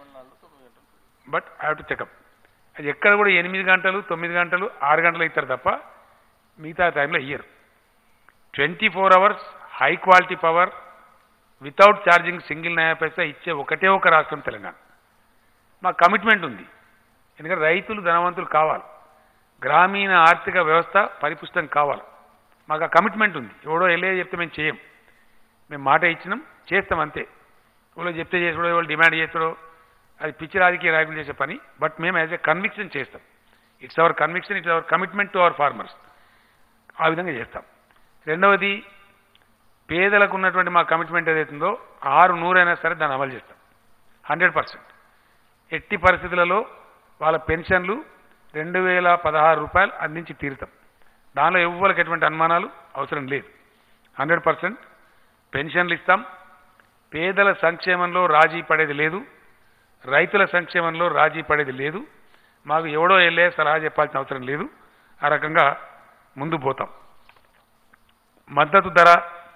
but I have to check up అది ఎక్కడ కూడా ఎనిమిది గంటలు తొమ్మిది గంటలు ఆరు గంటలు ఇస్తారు తప్ప మిగతా టైంలో ఇయ్యరు twenty four hours high quality power without charging single నయా పైసా ఇచ్చే ఒకటే ఒక రాష్ట్రం తెలంగాణ మా కమిట్మెంట్ ఉంది ఎందుకంటే రైతులు ధనవంతులు కావాలి గ్రామీణ ఆర్థిక వ్యవస్థ పరిపుష్టం కావాలి మాకు ఆ కమిట్మెంట్ ఉంది ఎవడో వెళ్ళే చెప్తే మేము చేయం మేము మాట ఇచ్చినాం చేస్తాం అంతే ఎవరో చెప్తే చేసుడో ఎవరు డిమాండ్ చేస్తాడో అది పిచ్చి రాజకీయ నాయకులు చేసే పని బట్ మేము యాజ్ ఎ కన్విక్షన్ చేస్తాం it's our conviction it's our commitment to our farmers ఆ విధంగా చేస్తాం రెండవది పేదలకు ఉన్నటువంటి మా కమిట్మెంట్ ఏదైతుందో ఆరు నూరైనా సరే దాన్ని అమలు చేస్తాం హండ్రెడ్ పర్సెంట్ ఎట్టి పరిస్థితులలో వాళ్ళ పెన్షన్లు రెండు వేల పదహారు రూపాయలు అందించి తీరుతాం దానిలో ఎవ్వరికి ఎటువంటి అనుమానాలు అవసరం లేదు హండ్రెడ్ పర్సెంట్ పెన్షన్లు ఇస్తాం పేదల సంక్షేమంలో రాజీ పడేది లేదు రైతుల సంక్షేమంలో రాజీ పడేది లేదు మాకు ఎవడో వెళ్ళే సలహా చెప్పాల్సిన అవసరం లేదు ఆ రకంగా ముందు పోతాం మద్దతు ధర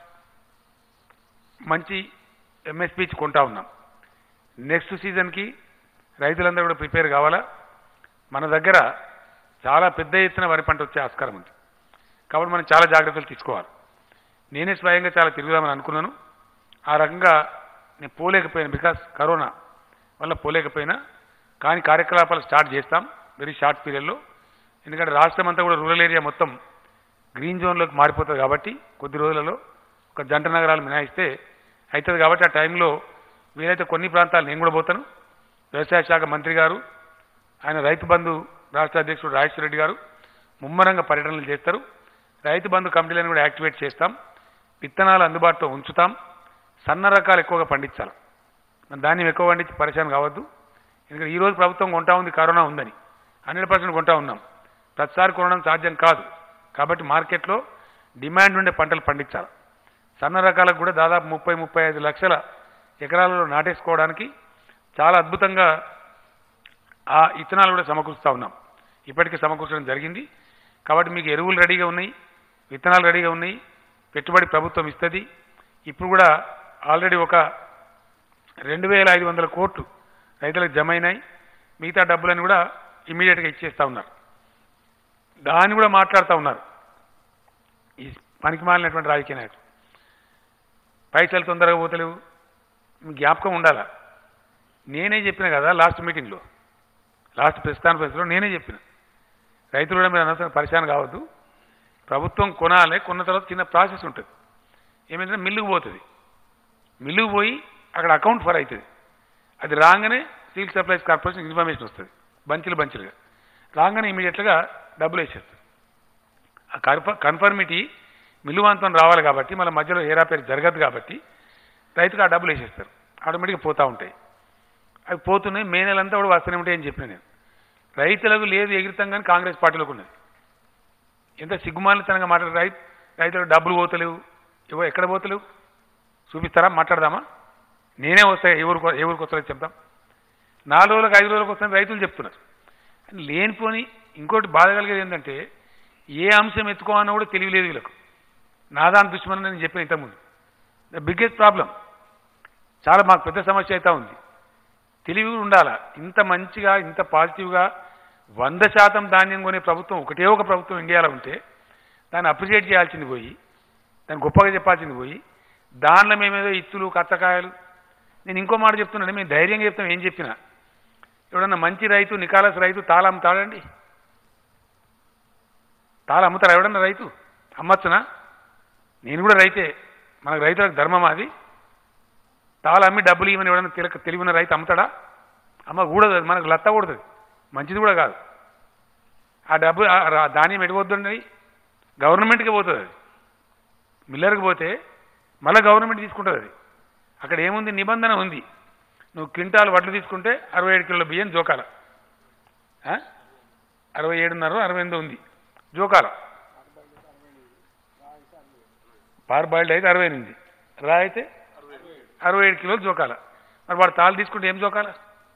మంచి ఎంఎస్పీ ఇచ్చి కొంటా ఉన్నాం నెక్స్ట్ సీజన్కి రైతులందరూ కూడా ప్రిపేర్ కావాలా మన దగ్గర చాలా పెద్ద ఎత్తున వరి పంట వచ్చే ఆస్కారం ఉంది కాబట్టి మనం చాలా జాగ్రత్తలు తీసుకోవాలి నేనే స్వయంగా చాలా తిరుగుదామని అనుకున్నాను ఆ రకంగా నేను పోలేకపోయాను బికాస్ కరోనా వల్ల పోలేకపోయినా కానీ కార్యకలాపాలు స్టార్ట్ చేస్తాం వెరీ షార్ట్ పీరియడ్లో ఎందుకంటే రాష్ట్రం అంతా కూడా రూరల్ ఏరియా మొత్తం గ్రీన్ జోన్లోకి మారిపోతుంది కాబట్టి కొద్ది రోజులలో ఒక జంట నగరాలు మినాయిస్తే అవుతుంది కాబట్టి ఆ టైంలో వీలైతే కొన్ని ప్రాంతాలు నేను కూడా పోతాను వ్యవసాయ శాఖ మంత్రి గారు ఆయన రైతు బంధు రాష్ట్ర అధ్యక్షుడు రాజేశ్వర రెడ్డి గారు ముమ్మరంగా పర్యటనలు చేస్తారు రైతు బంధు కమిటీలను కూడా యాక్టివేట్ చేస్తాం విత్తనాలు అందుబాటులో ఉంచుతాం సన్న రకాలు ఎక్కువగా పండించాలి మన ధాన్యం ఎక్కువ పండించి పరిశాన్ కావద్దు ఎందుకంటే ఈ రోజు ప్రభుత్వం కొంటా ఉంది కరోనా ఉందని హండ్రెడ్ పర్సెంట్ కొంటా ఉన్నాం ప్రతిసారి కొనడం సాధ్యం కాదు కాబట్టి మార్కెట్లో డిమాండ్ ఉండే పంటలు పండించాలి సన్న రకాలకు కూడా దాదాపు ముప్పై ముప్పై ఐదు లక్షల ఎకరాలలో నాటేసుకోవడానికి చాలా అద్భుతంగా ఆ ఇత్తనాలు కూడా సమకూరుస్తూ ఉన్నాం ఇప్పటికే సమకూర్చడం జరిగింది కాబట్టి మీకు ఎరువులు రెడీగా ఉన్నాయి విత్తనాలు రెడీగా ఉన్నాయి పెట్టుబడి ప్రభుత్వం ఇస్తుంది ఇప్పుడు కూడా ఆల్రెడీ ఒక రెండు వేల ఐదు వందల కోట్లు రైతులకు జమ అయినాయి మిగతా డబ్బులను కూడా ఇమీడియట్గా ఇచ్చేస్తూ ఉన్నారు దాన్ని కూడా మాట్లాడుతూ ఉన్నారు ఈ పనికి మాలినటువంటి రాజకీయ నాయకులు పైసలు తొందరగా పోతలేవు మీకు జ్ఞాపకం ఉండాలా నేనే చెప్పిన కదా లాస్ట్ మీటింగ్లో లాస్ట్ ప్రెస్ కాన్ఫరెన్స్లో నేనే చెప్పిన రైతులు కూడా మీరు అనవసరం పరిశాన్ కావద్దు ప్రభుత్వం కొనాలి కొన్న తర్వాత చిన్న ప్రాసెస్ ఉంటుంది ఏమైందంటే మిల్లుకు పోతుంది మిల్లుకు పోయి అక్కడ అకౌంట్ ఫర్ అవుతుంది అది రాగానే సివిల్ సప్లైస్ కార్పొరేషన్ ఇన్ఫర్మేషన్ వస్తుంది బంచులు బంచులుగా రాగానే ఇమీడియట్గా డబ్బులు వేసేస్తుంది ఆ కన్ఫ కన్ఫర్మిటీ మిల్లువాంతం రావాలి కాబట్టి మళ్ళీ మధ్యలో హేరాపేరు జరగదు కాబట్టి రైతుకు ఆ డబ్బులు వేసేస్తారు ఆటోమేటిక్గా పోతూ ఉంటాయి అవి పోతున్నాయి మే నెలంతా కూడా వస్తూనే ఉంటాయి అని చెప్పిన నేను రైతులకు లేదు ఎగిరితం కానీ కాంగ్రెస్ పార్టీలోకి ఉన్నది ఎంత సిగ్గుమాలితనంగా మాట్లాడు రైతు రైతులకు డబ్బులు పోతలేవు ఇవో ఎక్కడ పోతలేవు చూపిస్తారా మాట్లాడదామా నేనే వస్తాయి ఎవరు ఎవరికి వస్తారో చెప్తాం నాలుగు రోజులకు ఐదు రోజులకు వస్తాయని రైతులు చెప్తున్నారు అని లేనిపోని ఇంకోటి బాధ కలిగేది ఏంటంటే ఏ అంశం ఎత్తుకోవాలన్నా కూడా తెలియలేదు వీళ్ళకు నాదాని దుష్మని నేను చెప్పిన ఇంతకుముందు ద బిగ్గెస్ట్ ప్రాబ్లం చాలా మాకు పెద్ద సమస్య అయితే ఉంది తెలివి ఉండాలా ఇంత మంచిగా ఇంత పాజిటివ్గా వంద శాతం ధాన్యం కొనే ప్రభుత్వం ఒకటే ఒక ప్రభుత్వం ఇండియాలో ఉంటే దాన్ని అప్రిషియేట్ చేయాల్సింది పోయి దాన్ని గొప్పగా చెప్పాల్సింది పోయి దానిలో మేమేదో ఇత్తులు కచ్చకాయలు నేను ఇంకో మాట చెప్తున్నాను మేము ధైర్యంగా చెప్తాం ఏం చెప్పినా ఎవడన్నా మంచి రైతు నికాలస్ రైతు తాళ అమ్ముతాడండి తాళ అమ్ముతారా ఎవడన్నా రైతు అమ్మచ్చునా నేను కూడా రైతే మనకు రైతులకు ధర్మం అది తాళ అమ్మి డబ్బులు ఇవ్వని ఎవడన్నా తెలిక తెలివిన రైతు అమ్ముతాడా అమ్మ కూడదు అది మనకు లత్త కూడదు మంచిది కూడా కాదు ఆ డబ్బు ఆ రా- ధాన్యం ఎడిపోద్దండి గవర్నమెంట్కి పోతుంది అది మిల్లర్కి పోతే మళ్ళీ గవర్నమెంట్ తీసుకుంటుంది అది అక్కడ ఏముంది నిబంధన ఉంది నువ్వు క్వింటాల్ వడ్లు తీసుకుంటే అరవై ఏడు కిలోల బియ్యం జోకాల ఆ? అరవై ఏడున్నర అరవై ఎనిమిది ఉంది జోకాల పార్ బాయిల్డ్ అయితే అరవై ఎనిమిది రా అయితే అరవై ఏడు కిలోలు జోకాల మరి వాడు తాళ్ళు తీసుకుంటే ఏం జోకాల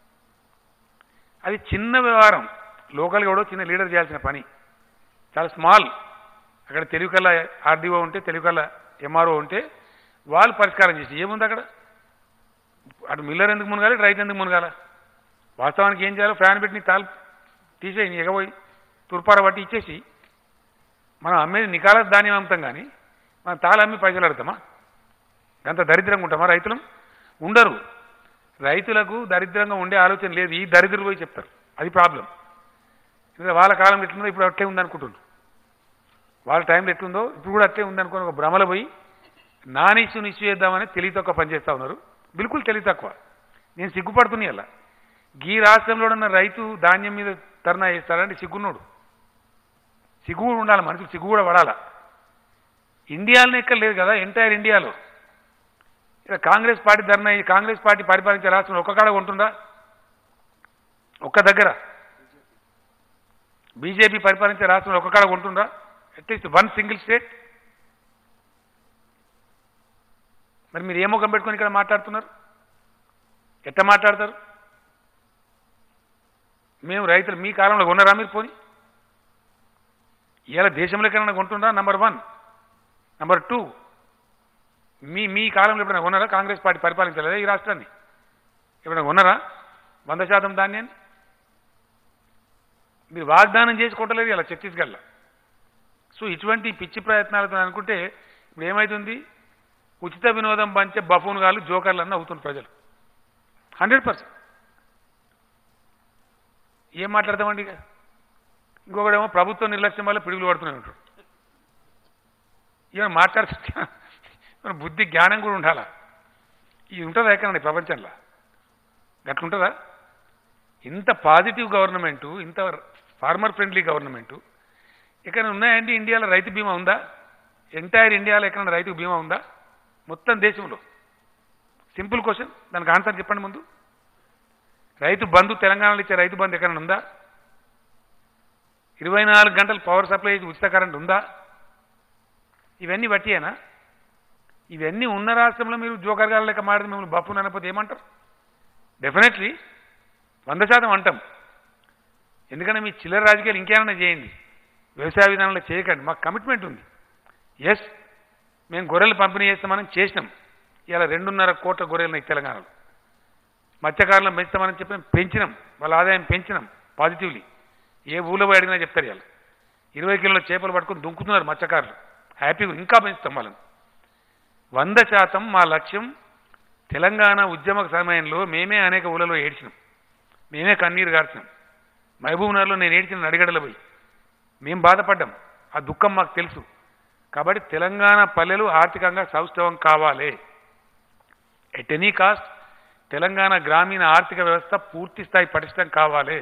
అది చిన్న వ్యవహారం లోకల్గా కూడా చిన్న లీడర్ చేయాల్సిన పని చాలా స్మాల్ అక్కడ తెలుగు కల్లా ఆర్డీఓ ఉంటే తెలుగు కల్లా ఎంఆర్ఓ ఉంటే వాళ్ళు పరిష్కారం చేసి ఏముంది అక్కడ అటు మిల్లర్ ఎందుకు మునగాలి రైతు ఎందుకు మునగాల వాస్తవానికి ఏం చేయాలో ఫ్యాన్ పెట్టి నీ తాలు తీసేయి నీ ఎగబోయి తుర్పార బట్టి ఇచ్చేసి మనం అమ్మేది నికాల ధాన్యం అమ్ముతాం కానీ మనం తాళ అమ్మి పైసలు అడుగుతామా అంత దరిద్రంగా ఉంటామా రైతులం ఉండరు రైతులకు దరిద్రంగా ఉండే ఆలోచన లేదు ఈ దరిద్రులు పోయి చెప్తారు అది ప్రాబ్లం ఎందుకంటే వాళ్ళ కాలం ఎట్లుందో ఇప్పుడు అట్లే ఉందనుకుంటున్నారు వాళ్ళ టైంలో ఎట్లుందో ఇప్పుడు కూడా అట్లే ఉందనుకుని ఒక భ్రమలో పోయి నాన్ ఇష్యూ ఇష్యూ చేద్దామని తెలివి తక్కువ పనిచేస్తూ ఉన్నారు బిల్కుల్ తెలివి తక్కువ నేను సిగ్గుపడుతున్నా అలా గీ రాష్ట్రంలో ఉన్న రైతు ధాన్యం మీద ధర్నా చేస్తారంటే సిగ్గున్నోడు సిగ్గు కూడా ఉండాలి మనుషులు సిగ్గు కూడా పడాలా ఇండియాలోనే ఎక్కడ లేదు కదా ఎంటైర్ ఇండియాలో ఇక్కడ కాంగ్రెస్ పార్టీ ధర్నా ఈ కాంగ్రెస్ పార్టీ పరిపాలించే రాష్ట్రంలో ఒక్క కాడ ఉంటుందా ఒక్క దగ్గర బీజేపీ పరిపాలించే రాష్ట్రంలో ఒక్క కాడ ఉంటుందా అట్లీస్ట్ వన్ సింగిల్ స్టేట్ మరి మీరు ఏ ముఖం పెట్టుకొని ఇక్కడ మాట్లాడుతున్నారు ఎట్ట మాట్లాడతారు మేము రైతులు మీ కాలంలో కొన్నారా మీరు పోని ఇవాళ దేశంలో కన్నా కొంటుందా నంబర్ వన్ నెంబర్ టూ మీ మీ కాలంలో ఎప్పుడైనా కొన్నారా కాంగ్రెస్ పార్టీ పరిపాలించలేదా ఈ రాష్ట్రాన్ని ఎప్పుడైనా కొన్నారా వంద శాతం ధాన్యాన్ని మీరు వాగ్దానం చేసి కొట్టలేదు ఇలా ఛత్తీస్గఢ్లో సో ఇటువంటి పిచ్చి ప్రయత్నాలతో అనుకుంటే ఇప్పుడు ఏమవుతుంది ఉచిత వినోదం పంచే బఫూన్ గాలు జోకర్లు అన్న అవుతుంది ప్రజలు హండ్రెడ్ పర్సెంట్ ఏం మాట్లాడతామండి ఇక ఇంకొకడేమో ప్రభుత్వ నిర్లక్ష్యం వల్ల పిడుగులు పడుతూనే ఉంటాడు ఏమైనా మాట్లాడుతుంటే మన బుద్ధి జ్ఞానం కూడా ఉండాలా ఇది ఉంటుందా ఎక్కడండి ప్రపంచంలో గట్లుంటుందా ఇంత పాజిటివ్ గవర్నమెంటు ఇంత ఫార్మర్ ఫ్రెండ్లీ గవర్నమెంటు ఎక్కడ ఉన్నాయండి ఇండియాలో రైతు బీమా ఉందా ఎంటైర్ ఇండియాలో ఎక్కడ రైతు బీమా ఉందా మొత్తం దేశంలో సింపుల్ క్వశ్చన్ దానికి ఆన్సర్ చెప్పండి ముందు రైతు బంధు తెలంగాణలో ఇచ్చే రైతు బంధు ఎక్కడ ఉందా ఇరవై నాలుగు గంటలు పవర్ సప్లై ఉచిత కరెంట్ ఉందా ఇవన్నీ బట్టియేనా ఇవన్నీ ఉన్న రాష్ట్రంలో మీరు జోకర్గాల లెక్క మాడితే మిమ్మల్ని బప్పు అనకపోతే ఏమంటారు డెఫినెట్లీ వంద శాతం అంటాం ఎందుకంటే మీ చిల్లర రాజకీయాలు ఇంకేమైనా చేయండి వ్యవసాయ విధానంలో చేయకండి మాకు కమిట్మెంట్ ఉంది ఎస్ మేము గొర్రెలు పంపిణీ చేస్తామని చేసినాం ఇలా రెండున్నర కోట్ల గొర్రెలు ఈ తెలంగాణలో మత్స్యకారులను పెంచుతామని చెప్పి పెంచినాం వాళ్ళ ఆదాయం పెంచినాం పాజిటివ్లీ ఏ ఊళ్ళో పోయి అడిగినా చెప్తారు వాళ్ళు ఇరవై కిలోల చేపలు పట్టుకొని దుంకుతున్నారు మత్స్యకారులు హ్యాపీగా ఇంకా పెంచుతాం వాళ్ళని వంద శాతం మా లక్ష్యం తెలంగాణ ఉద్యమ సమయంలో మేమే అనేక ఊళ్ళలో ఏడ్చినాం మేమే కన్నీరు గార్చినాం మహబూబ్నగర్లో నేను ఏడ్చిన నడిగడల పోయి మేము బాధపడ్డాం ఆ దుఃఖం మాకు తెలుసు కాబట్టి తెలంగాణ పల్లెలు ఆర్థికంగా సౌష్ఠవం కావాలి ఎట్ ఎనీ కాస్ట్ తెలంగాణ గ్రామీణ ఆర్థిక వ్యవస్థ పూర్తి స్థాయి పటిష్టం కావాలి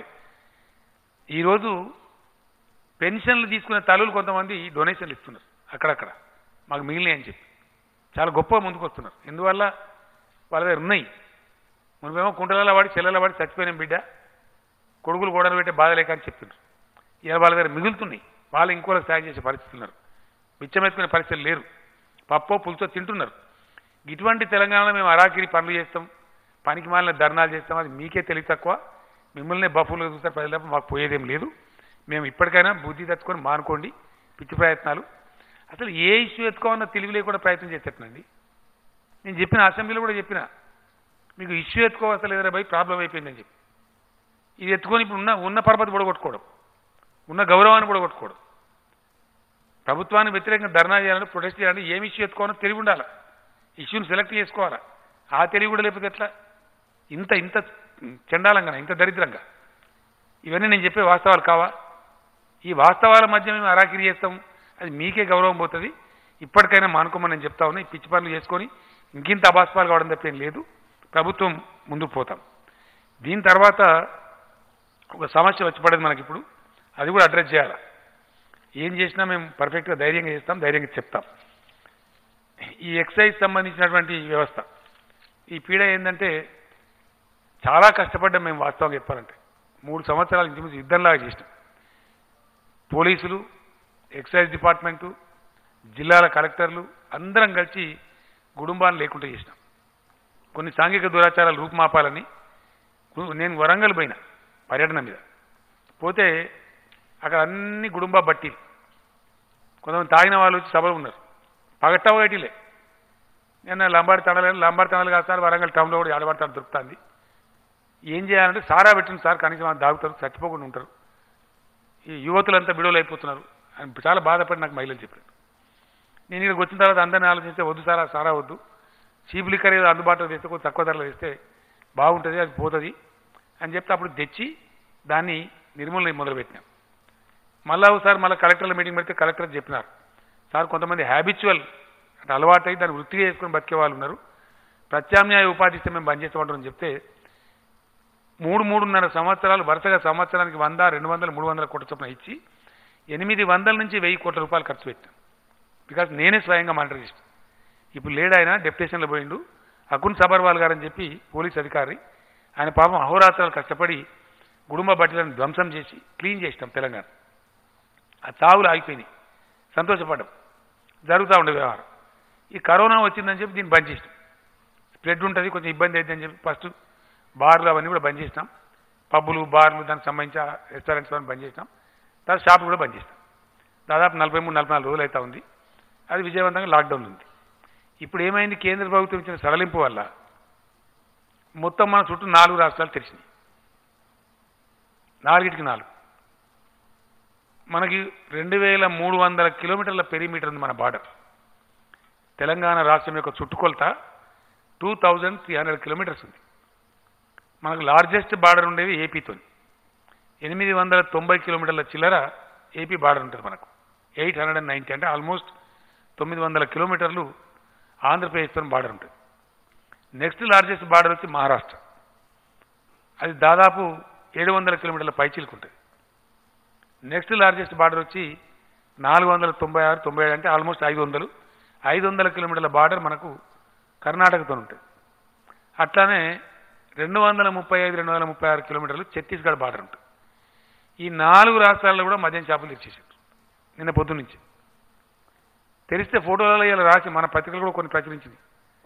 ఈరోజు పెన్షన్లు తీసుకునే తల్లులు కొంతమంది డొనేషన్లు ఇస్తున్నారు అక్కడక్కడ మాకు మిగిలినాయి అని చెప్పి చాలా గొప్ప ముందుకు వస్తున్నారు ఎందువల్ల వాళ్ళ దగ్గర ఉన్నాయి మనమేమో కుంటలలో వాడి చెల్లెల వాడి చచ్చిపోయిన బిడ్డ కొడుకులు గోడలు పెట్టే బాధ లేక అని చెప్తున్నారు ఇలా వాళ్ళ దగ్గర మిగులుతున్నాయి వాళ్ళు ఇంకోళ్ళకి సాయం చేసే పరిస్థితులు ఉన్నారు బిచ్చమెత్తుకునే పరిస్థితులు లేరు పప్పో పులుసో తింటున్నారు ఇటువంటి తెలంగాణలో మేము అరాకిరి పనులు చేస్తాం పనికి మాలిన ధర్నాలు చేస్తాం అది మీకే తెలివి తక్కువ మిమ్మల్ని బఫులు చూస్తారు ప్రజలకు మాకు పోయేదేం లేదు మేము ఇప్పటికైనా బుద్ధి తెచ్చుకొని మానుకోండి పిచ్చి ప్రయత్నాలు అసలు ఏ ఇష్యూ ఎత్తుకోవాలన్న తెలివి లేకుండా ప్రయత్నం చేసేటండి నేను చెప్పిన అసెంబ్లీలో కూడా చెప్పిన మీకు ఇష్యూ ఎత్తుకోవాల్సిన లేదరా భయ్ ప్రాబ్లం అయిపోయిందని చెప్పి ఇది ఎత్తుకొని ఇప్పుడు ఉన్న ఉన్న పరపతి పొడగొట్టుకోవడం ఉన్న గౌరవాన్ని పొడగొట్టుకోవడం ప్రభుత్వానికి వ్యతిరేకంగా ధర్నా చేయాలంటే ప్రొటెస్ట్ చేయాలంటే ఏమి ఇష్యూ ఎత్తుకోవాలో తెలివి ఉండాలి ఇష్యూని సెలెక్ట్ చేసుకోవాలా ఆ తెలివి కూడా లేకపోతే ఎట్లా ఇంత ఇంత చండాలంగా ఇంత దరిద్రంగా ఇవన్నీ నేను చెప్పే వాస్తవాలు కావా ఈ వాస్తవాల మధ్య మేము అరాకిరి చేస్తాం అది మీకే గౌరవం పోతుంది ఇప్పటికైనా మానుకోమని నేను చెప్తా ఉన్నా ఈ పిచ్చి పనులు చేసుకొని ఇంకింత అబాస్పాలు కావడం తప్ప ఏం లేదు ప్రభుత్వం ముందుకు పోతాం దీని తర్వాత ఒక సమస్య వచ్చి పడేది మనకి ఇప్పుడు అది కూడా అడ్రస్ చేయాలి ఏం చేసినా మేము పర్ఫెక్ట్గా ధైర్యంగా చేస్తాం ధైర్యంగా చెప్తాం ఈ ఎక్సైజ్ సంబంధించినటువంటి వ్యవస్థ ఈ పీడ ఏంటంటే చాలా కష్టపడ్డాం మేము వాస్తవంగా చెప్పాలంటే మూడు సంవత్సరాల ఇంచుమించు యుద్ధంలాగా చేసినాం పోలీసులు ఎక్సైజ్ డిపార్ట్మెంటు జిల్లాల కలెక్టర్లు అందరం కలిసి కుటుంబాన్ని లేకుండా చేసినాం కొన్ని సాంఘిక దురాచారాలు రూపుమాపాలని గు- నేను వరంగల్ పోయినా పర్యటన మీద పోతే అక్కడ అన్ని కుటుంబ బట్టీలు కొంతమంది తాగిన వాళ్ళు వచ్చి సభలు ఉన్నారు పగట్టవ గట్టిలే నేను లంబాడి తండలు లంబాడి తండలు కాదు సార్ వరంగల్ టౌన్లో కూడా ఆడబడతాడు దొరుకుతుంది ఏం చేయాలంటే సారా పెట్టింది సార్ కనీసం వాళ్ళు దాగుతారు చచ్చిపోకుండా ఉంటారు ఈ యువతులంతా బిడవలు అయిపోతున్నారు అని చాలా బాధపడి నాకు మహిళలు చెప్పారు నేను ఇక్కడికి వచ్చిన తర్వాత అందరిని ఆలోచిస్తే వద్దు సారా సారా వద్దు చీప్ లిక్కర్ ఏదో అందుబాటులో తెస్తే కొంచెం తక్కువ ధరలో తెస్తే బాగుంటుంది అది పోతుంది అని చెప్తే అప్పుడు తెచ్చి దాన్ని నిర్మూలన మొదలుపెట్టినాం మళ్ళా ఒకసారి మళ్ళీ కలెక్టర్ల మీటింగ్ పెడితే కలెక్టర్ చెప్పినారు సార్ కొంతమంది హ్యాబిచువల్ అంటే అలవాటు అయి దాన్ని వృత్తిగా చేసుకుని బతికే వాళ్ళు ఉన్నారు ప్రత్యామ్నాయ ఉపాధి ఇస్తే మేము బంద్ చేస్తామంటారని చెప్తే మూడు మూడున్నర సంవత్సరాలు వరుసగా సంవత్సరానికి వంద రెండు వందలు మూడు వందల కోట్ల చొప్పున ఇచ్చి ఎనిమిది వందల నుంచి వెయ్యి కోట్ల రూపాయలు ఖర్చు పెట్టాం బికాస్ నేనే స్వయంగా మానిటర్ చేసిన ఇప్పుడు లేడు ఆయన డెప్యుటేషన్లో పోయిండు అకున్ సబర్వాల్ గారు అని చెప్పి పోలీస్ అధికారి ఆయన పాపం అహోరాత్రాలు కష్టపడి కుటుంబ బట్టలను ధ్వంసం చేసి క్లీన్ చేసినాం తెలంగాణ ఆ తావులు ఆగిపోయినాయి సంతోషపడ్డాం జరుగుతూ ఉండే వ్యవహారం ఈ కరోనా వచ్చిందని చెప్పి దీన్ని బంద్ చేసినాం స్ప్రెడ్ ఉంటుంది కొంచెం ఇబ్బంది అవుతుందని చెప్పి ఫస్ట్ బార్లు అవన్నీ కూడా బంద్ చేసినాం పబ్బులు బార్లు దానికి సంబంధించిన రెస్టారెంట్స్ అవన్నీ బంద్ చేసినాం తర్వాత షాపులు కూడా బంద్ చేసినాం దాదాపు నలభై మూడు నలభై నాలుగు రోజులు అవుతా ఉంది అది విజయవంతంగా లాక్డౌన్ ఉంది ఇప్పుడు ఏమైంది కేంద్ర ప్రభుత్వం ఇచ్చిన సడలింపు వల్ల మొత్తం మన చుట్టూ నాలుగు రాష్ట్రాలు తెరిచినాయి నాలుగిటికి నాలుగు మనకి రెండు వేల మూడు వందల కిలోమీటర్ల పెరిమీటర్ ఉంది మన బార్డర్ తెలంగాణ రాష్ట్రం యొక్క చుట్టుకొలత two thousand three hundred kilometres ఉంది మనకు లార్జెస్ట్ బార్డర్ ఉండేది ఏపీతో ఎనిమిది వందల తొంభై కిలోమీటర్ల చిల్లర ఏపీ బార్డర్ ఉంటుంది మనకు ఎయిట్ హండ్రెడ్ అండ్ నైంటీ అంటే ఆల్మోస్ట్ తొమ్మిది వందల కిలోమీటర్లు ఆంధ్రప్రదేశ్తో బార్డర్ ఉంటుంది నెక్స్ట్ లార్జెస్ట్ బార్డర్ వచ్చి మహారాష్ట్ర అది దాదాపు ఏడు వందల కిలోమీటర్ల పైచీలకు ఉంటుంది నెక్స్ట్ లార్జెస్ట్ బార్డర్ వచ్చి నాలుగు వందల తొంభై ఆరు తొంభై ఏడు అంటే ఆల్మోస్ట్ ఐదు వందలు ఐదు వందల కిలోమీటర్ల బార్డర్ మనకు కర్ణాటకతో ఉంటుంది అట్లానే రెండు వందల ముప్పై ఐదు రెండు వందల ముప్పై ఆరు కిలోమీటర్లు ఛత్తీస్గఢ్ బార్డర్ ఉంటుంది ఈ నాలుగు రాష్ట్రాల్లో కూడా మద్యం చేపలు తెచ్చేసారు నిన్న పొద్దు నుంచి తెరిస్తే ఫోటోలలో ఇలా రాసి మన పత్రికలు కూడా కొన్ని ప్రచురించింది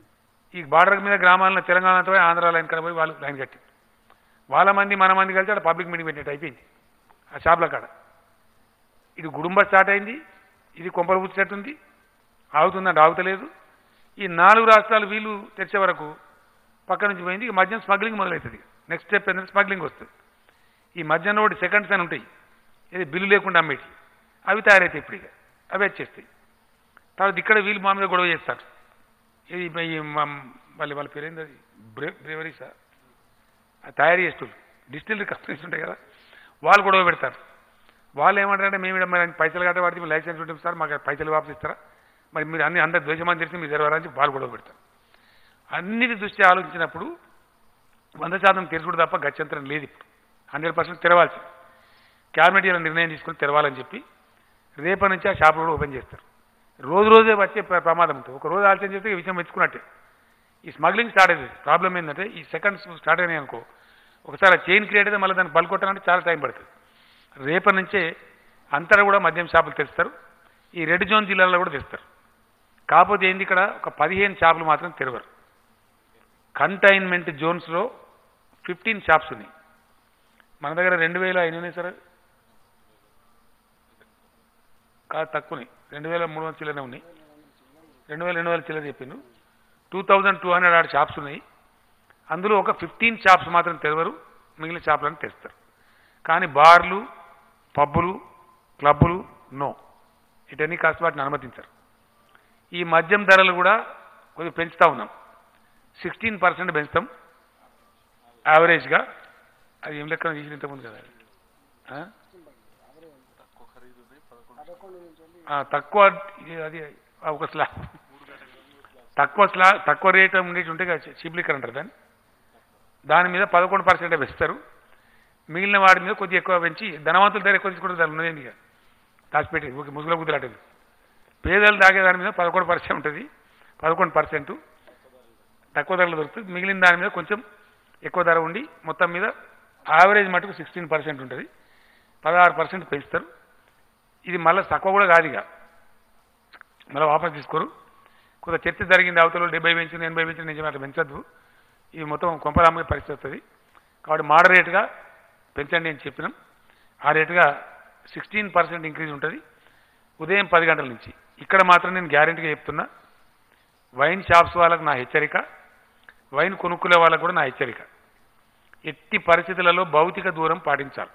ఈ బార్డర్ మీద గ్రామాలను తెలంగాణతో ఆంధ్ర లైన్ కడ పోయి వాళ్ళు లైన్ కట్టి వాళ్ళ మంది మన మంది కలిసి అక్కడ పబ్లిక్ మీటింగ్ పెట్టినట్టు అయిపోయింది ఆ షాప్ల కాడ ఇది గుడుంబ స్టార్ట్ అయింది ఇది కొంపలు పుచ్చినట్టుంది ఆగుతుందంటే ఆగుతలేదు ఈ నాలుగు రాష్ట్రాలు వీళ్ళు తెచ్చే వరకు పక్క నుంచి పోయింది ఇక మద్యం స్మగ్లింగ్ మొదలవుతుంది నెక్స్ట్ స్టెప్ ఏంటంటే స్మగ్లింగ్ వస్తుంది ఈ మద్యంలో ఒకటి సెకండ్స్ అని ఉంటాయి ఇది బిల్లు లేకుండా అమ్మేటి అవి తయారవుతాయి ఇప్పుడు ఇక అవి వచ్చేస్తాయి తర్వాత ఇక్కడ వీళ్ళు మా మీద గొడవ చేస్తారు ఇది ఈ మా- వాళ్ళ వాళ్ళ పేరు ఏంది అది బ్రే బ్రేవరీసా ఆ తయారు చేసేటోళ్ళు డిస్టిలరీ కంపెనీస్ ఉంటాయి కదా వాళ్ళు గొడవ పెడతారు వాళ్ళు ఏమంటారంటే మేము ఈడ మరి పైసలు కట్ట వాడితే మీరు లైసెన్స్ ఉంటుంది సార్ మాకు పైసలు వాపస్ ఇస్తారా మరి మీరు అన్ని అందరు ద్వేషమని తెలిసి మీరు తెరవాలని చెప్పి వాళ్ళు గొడవ పెడతారు అన్నిటి దృష్టి ఆలోచించినప్పుడు వంద శాతం తెరుచుడు తప్ప గత్యంతరం లేదు ఇప్పుడు హండ్రెడ్ పర్సెంట్ తెరవాల్సి క్యాబినెట్ ఇలా నిర్ణయం తీసుకుని తెరవాలని చెప్పి రేపటి నుంచి ఆ షాపులు కూడా ఓపెన్ చేస్తారు రోజు రోజే వచ్చే ప్ర- ప్రమాదం ఉంటుంది ఒక రోజు ఆలస్యం చేస్తే ఈ విషయం మెచ్చుకున్నట్టే ఈ స్మగ్లింగ్ స్టార్ట్ అయింది ప్రాబ్లం ఏంటంటే ఈ సెకండ్స్ స్టార్ట్ అయినాయి అనుకో ఒకసారి ఆ చైన్ క్రియేట్ అయితే మళ్ళీ దాన్ని పలుకొట్టాలంటే చాలా టైం పడుతుంది రేపటి నుంచే అంతటా కూడా మద్యం షాపులు తెస్తారు ఈ రెడ్ జోన్ జిల్లాలో కూడా తెస్తారు కాకపోతే ఏంది ఇక్కడ ఒక పదిహేను షాపులు మాత్రం తెరవరు కంటైన్మెంట్ జోన్స్లో ఫిఫ్టీన్ షాప్స్ ఉన్నాయి మన దగ్గర రెండు వేల ఎన్ని ఉన్నాయి సార్ కాదు తక్కువనే రెండు వేల మూడు వందల చిల్లరనే ఉన్నాయి రెండు వేల రెండు వేల చిల్లర చెప్పిండు టూ థౌజండ్ టూ హండ్రెడ్ ఆరు షాప్స్ ఉన్నాయి అందులో ఒక ఫిఫ్టీన్ షాప్స్ మాత్రం తెరవరు మిగిలిన షాపులను తెస్తారు కానీ బార్లు పబ్బులు క్లబ్బులు నో ఇటన్నీ కాస్త వాటిని అనుమతించరు ఈ మద్యం ధరలు కూడా కొద్దిగా పెంచుతా ఉన్నాం సిక్స్టీన్ పర్సెంట్ పెంచుతాం యావరేజ్గా అది ఏం లెక్కన తీసిన ఇంతకుముందు కదా ఆ? తక్కువ ఖరీదుది పదకొండు ఆ, తక్కువ ఇది అది ఆ, ఒక స్లా తక్కువ స్లా తక్కువ రేట్ ఉండేటి ఉంటే చీప్లికర్ అంటారు దాన్ని దాని మీద పదకొండు పర్సెంట్ పెంచుతారు మిగిలిన వాడి మీద కొద్దిగా ఎక్కువ పెంచి ధనవంతుల దగ్గర ఎక్కువ తీసుకుంటే దాని ఉన్నది ఇక దాచిపెట్టి ఊరికే ముసుగుల గుద్దులాటది పేదలు తాగే దాని మీద పదకొండు పర్సెంట్ ఉంటుంది పదకొండు పర్సెంట్ తక్కువ ధరలు దొరుకుతుంది మిగిలిన దాని మీద కొంచెం ఎక్కువ ధర ఉండి మొత్తం మీద యావరేజ్ మటుకు సిక్స్టీన్ పర్సెంట్ ఉంటుంది పదహారు పర్సెంట్ పెంచుతారు ఇది మళ్ళీ తక్కువ కూడా కాదు ఇక మళ్ళీ వాపస్ తీసుకోరు కొంత చర్చ జరిగింది అవతల డెబ్బై పెంచింది ఎనభై పెంచింది నిజమే అట్లా పెంచద్దు ఇది మొత్తం కొంపరామ్మే పరిస్థితి వస్తుంది కాబట్టి మోడరేట్గా పెంచండి అని చెప్పినాం ఆ రేటుగా సిక్స్టీన్ పర్సెంట్ ఇంక్రీజ్ ఉంటుంది ఉదయం పది గంటల నుంచి ఇక్కడ మాత్రం నేను గ్యారెంటీగా చెప్తున్నా వైన్ షాప్స్ వాళ్ళకు నా హెచ్చరిక వైన్ కొనుక్కునే వాళ్ళకు కూడా నా హెచ్చరిక ఎట్టి పరిస్థితులలో భౌతిక దూరం పాటించాలి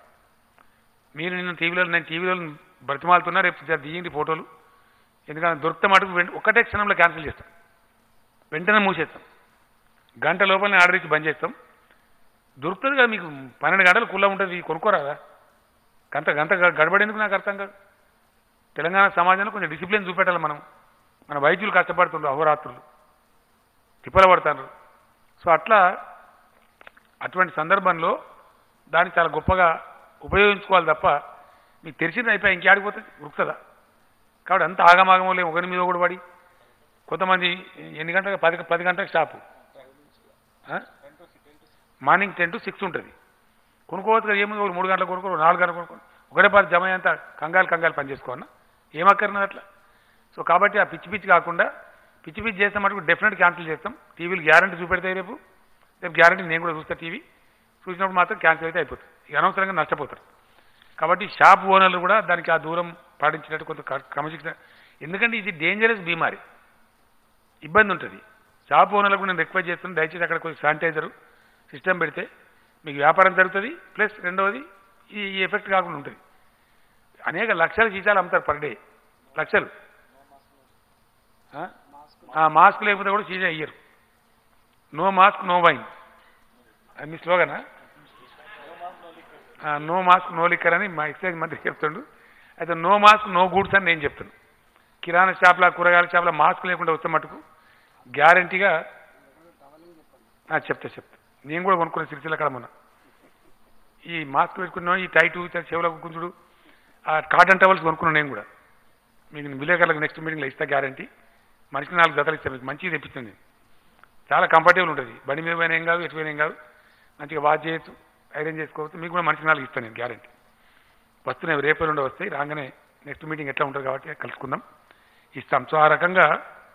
మీరు నిన్న టీవీలో నేను టీవీలో బ్రతిమాలుతున్నా రేపు జర తీయండి ఫోటోలు ఎందుకంటే దొరికితే మటుకు వెంట- ఒక్కటే క్షణంలో క్యాన్సిల్ చేస్తాం వెంటనే మూసేస్తాం గంట లోపలనే ఆర్డర్ ఇచ్చి బంద్ చేస్తాం దొరుకుతుంది కదా మీకు పన్నెండు గంటలు కుల్ల ఉంటుంది కొనుక్కోరాదా గంట గంట గ- గడబడేందుకు నాకు అర్థం కాదు తెలంగాణ సమాజంలో కొంచెం డిసిప్లిన్ చూపెట్టాలి మనం మన వైద్యులు కష్టపడుతుండ్రు అహోరాత్రులు తిప్పల పడతారు సో అట్లా అటువంటి సందర్భంలో దాన్ని చాలా గొప్పగా ఉపయోగించుకోవాలి తప్ప మీకు తెలిసింది అయిపోయి ఇంకేడిపోతుంది ఉరుకుతుందా కాబట్టి అంత ఆగమాగమో లేవు ఒకరి మీద ఒకటి పడి కొంతమంది ఎన్ని గంటలకు పది పది గంటలకు షాపు ఆ? మార్నింగ్ టెన్ టు సిక్స్ ఉంటుంది కొనుక్కోవచ్చు కదా ఏముంది ఒక మూడు గంటలకు కొనుక్కో నాలుగు గంటలకు కొనుక్కో ఒకటే పాటు జమ అంతా కంగాలు కంగాలు పని చేసుకోవన్నా ఏమక్కర్నది అట్లా సో కాబట్టి ఆ పిచ్చి పిచ్చి కాకుండా పిచ్చి పిచ్చి చేస్తే మటుకు డెఫినెట్ క్యాన్సిల్ చేస్తాం టీవీలు గ్యారంటీ చూపెడతాయి రేపు రేపు గ్యారంటీ నేను కూడా చూస్తా టీవీ చూసినప్పుడు మాత్రం క్యాన్సిల్ అయితే అయిపోతుంది ఇక అనవసరంగా నష్టపోతారు కాబట్టి షాప్ ఓనర్లు కూడా దానికి ఆ దూరం పాటించినట్టు కొంత క్ర- క్రమశిక్షణ ఎందుకంటే ఇది డేంజరస్ బీమారి ఇబ్బంది ఉంటుంది షాప్ ఓనర్లకు నేను రిక్వెస్ట్ చేస్తున్నాను దయచేసి అక్కడ కొంచెం శానిటైజరు సిస్టమ్ పెడితే మీకు వ్యాపారం జరుగుతుంది ప్లస్ రెండవది ఈ ఈ ఎఫెక్ట్ కాకుండా ఉంటుంది అనేక లక్షల సీసాలు అమ్ముతారు పర్ డే లక్షలు ఆ? ఆ, మాస్క్ లేకపోతే కూడా సీజా ఇయ్యరు నో మాస్క్ నో వైన్ అది మీ స్లోగనా నో మాస్క్ నో లిక్కర్ అని మా ఎక్సైజ్ మంత్రి చెప్తుండు అయితే నో మాస్క్ నో గూడ్స్ అని నేను చెప్తున్నాను కిరాణా షాప్ల కూరగాయల షాప్ల మాస్క్ లేకుండా వస్తే మటుకు గ్యారంటీగా ఆ, చెప్తా చెప్తా నేను కూడా కొనుక్కున్న సిరిసిల్ల అక్కడ మొన్న ఈ మాస్క్ పెట్టుకున్నాం ఈ టైటు చెవులకు గుంజుడు ఆ కాటన్ టవల్స్ కొనుక్కున్నాను నేను కూడా మీకు నేను విలేకరులకు నెక్స్ట్ మీటింగ్లో ఇస్తా గ్యారంటీ మనిషికి నాలుగు జతలు ఇస్తాను మీకు మంచిగా తెప్పిస్తుంది నేను చాలా కంఫర్టబుల్ ఉంటుంది బండి మీద పోయినా ఏం కాదు ఎటు పోయినా ఏం కాదు మంచిగా వాచ్ చేయొచ్చు ఐరన్ చేసుకోవచ్చు మీకు కూడా మనిషికి నాలుగు ఇస్తాను నేను గ్యారంటీ వస్తున్నాయి రేపు నుండి వస్తాయి రాగానే నెక్స్ట్ మీటింగ్ ఎట్లా ఉంటుంది కాబట్టి కలుసుకుందాం ఇస్తాం సో ఆ రకంగా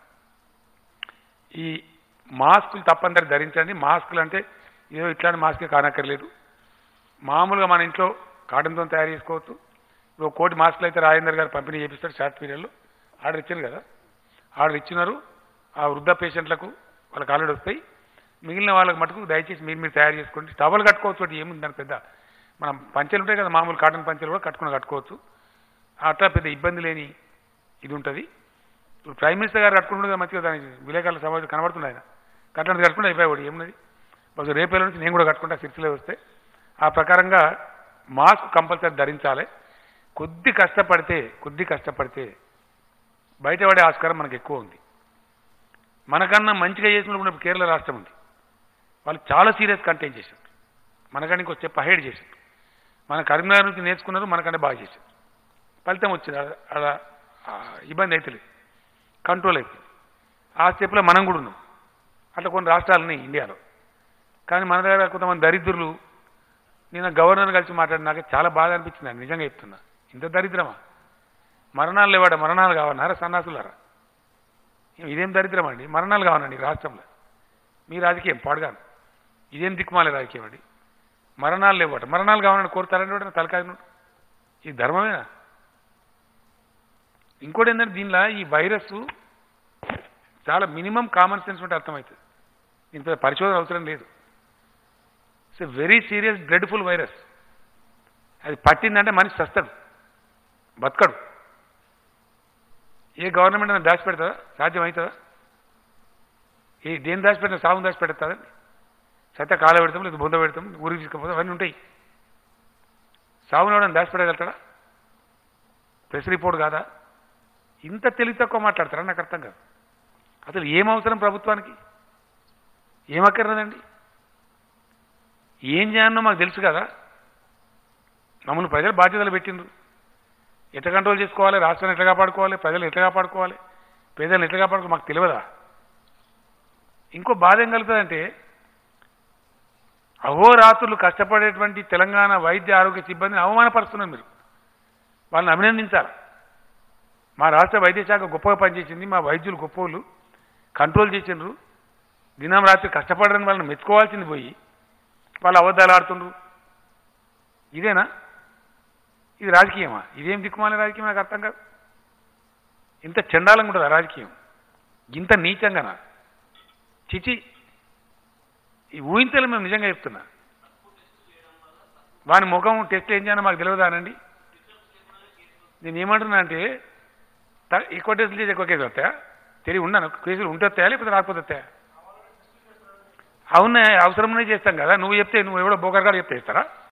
ఈ మాస్కులు తప్పనిసరి ధరించండి మాస్కులు అంటే ఏదో ఇట్లాంటి మాస్కే కానక్కర్లేదు మామూలుగా మన ఇంట్లో కాటన్తో తయారు చేసుకోవచ్చు ఇప్పుడు కోటి మాస్కులు అయితే రాజేందర్ గారు పంపిణీ చేపిస్తారు షార్ట్ పీరియడ్లో ఆర్డర్ ఇచ్చారు కదా ఆర్డర్ ఇచ్చినారు ఆ వృద్ధ పేషెంట్లకు వాళ్ళకి ఆల్రెడీ వస్తాయి మిగిలిన వాళ్ళకి మటుకు దయచేసి మీరు మీరు తయారు చేసుకోండి టవల్ కట్టుకోవచ్చు ఒకటి ఏముంది దాని పెద్ద మనం పంచెలు ఉంటాయి కదా మామూలు కాటన్ పంచెలు కూడా కట్టుకుని కట్టుకోవచ్చు అట్లా పెద్ద ఇబ్బంది లేని ఇది ఉంటుంది ఇప్పుడు ప్రైమ్ మినిస్టర్ గారు కట్టుకుంటుండే మంచిగా దాని విలేకరుల సమాజం కనబడుతుంది ఆయన కట్టడానికి కట్టుకుంటే అయిపోయాడు ఏమున్నది బస్ రేపేళ్ళ నుంచి నేను కూడా కట్టుకుంటా సిరిసిలో వస్తే ఆ ప్రకారంగా మాస్క్ కంపల్సరీ ధరించాలి కొద్ది కష్టపడితే కొద్ది కష్టపడితే బయటపడే ఆస్కారం మనకు ఎక్కువ ఉంది మనకన్నా మంచిగా చేసినప్పుడు ఇప్పుడు కేరళ రాష్ట్రం ఉంది వాళ్ళు చాలా సీరియస్ కంటైన్ చేశారు మనకన్నా ఇంకో స్టెప్ అహెడ్ చేశారు మన కరీంనగర్ నుంచి నేర్చుకున్నారు మనకంటే బాగా చేశారు ఫలితం వచ్చింది అలా- అలా ఆ, ఇబ్బంది అయితే లేదు కంట్రోల్ అయిపోయింది ఆ స్టెప్లో మనం కూడా ఉన్నాం అట్లా కొన్ని రాష్ట్రాలు ఉన్నాయి ఇండియాలో కానీ మన దగ్గర కొంతమంది దరిద్రులు నేను గవర్నర్ కలిసి మాట్లాడి నాకు చాలా బాధ అనిపించింది అండి నిజంగా చెప్తున్నా ఇంత దరిద్రమా మరణాలు లేవాడ మరణాలు కావన్నారా సన్నాసులారా ఇదేం దరిద్రం అండి మరణాలు కావనండి ఈ రాష్ట్రంలో మీ రాజకీయం పాడుగాను ఇదేం దిక్కుమాలే రాజకీయం అండి మరణాలు లేవట మరణాలు కావాలని కోరుతారండి వాడు తలకాయ ఇది ధర్మమేనా ఇంకోటి ఏంటంటే దీనిలో ఈ వైరస్ చాలా మినిమం కామన్ సెన్స్ ఉంటే అర్థమవుతుంది ఇంత పరిశోధన అవసరం లేదు it's very serious dreadful virus అది పట్టిందంటే మనిషి చస్తాడు బతకడు ఏ గవర్నమెంట్ అయినా దాచిపెడతా సాధ్యం అవుతుందా ఏ దేని దాచిపెట్టినా సాగుని దాచిపెడతా సత్య కాల పెడతాం లేదా బొంద పెడతాం ఊరికి తీసుకుపోతాం అవన్నీ ఉంటాయి సాగుని ఎవడని దాచిపెట్టగలుగుతాడా ప్రెస్ రిపోర్ట్ కాదా ఇంత తెలివి తక్కువ మాట్లాడతారా నాకు అర్థం కాదు అసలు ఏం అవసరం ప్రభుత్వానికి ఏం అక్కర్లేదండి ఏం చేయాలనో మాకు తెలుసు కదా మమ్మల్ని ప్రజలు బాధ్యతలు పెట్టిండ్రు ఎట్లా కంట్రోల్ చేసుకోవాలి రాష్ట్రాన్ని ఎట్లా కాపాడుకోవాలి ప్రజలు ఎట్లా కాపాడుకోవాలి పేదలను ఎట్లా కాపాడుకోవాలి మాకు తెలియదా ఇంకో బాధ ఏం కలుగుతుందంటే అహోరాత్రులు కష్టపడేటువంటి తెలంగాణ వైద్య ఆరోగ్య సిబ్బందిని అవమానపరుస్తున్నారు మీరు వాళ్ళని అభినందించాలి మా రాష్ట్ర వైద్య శాఖ గొప్పగా పనిచేసింది మా వైద్యులు గొప్పోళ్ళు కంట్రోల్ చేసిండ్రు దినం రాత్రి కష్టపడని వాళ్ళని మెచ్చుకోవాల్సింది పోయి వాళ్ళు అబద్ధాలు ఆడుతుండ్రు ఇదేనా ఇది రాజకీయమా ఇదేం దిక్కుమాల రాజకీయం నాకు అర్థం కాదు ఇంత చండాలంగా ఉంటుంది రాజకీయం ఇంత నీచంగానా చిచి ఈ ఊహించలే మేము నిజంగా చెప్తున్నా వాని ముఖం టెస్ట్ ఏం చేయాలో మాకు తెలియదానండి నేను ఏమంటున్నా అంటే త- ఎక్కువ టెస్టులు చేసి ఎక్కువ కేసులు వస్తాయా తెలివి ఉన్నాను కేసులు ఉంటే వస్తాయా లేకపోతే రాకపోతే వస్తాయా అవునా అవసరమనే చేస్తాం కదా నువ్వు చెప్తే నువ్వు ఎవడో బోకర్ గారు చెప్తే ఇస్తారా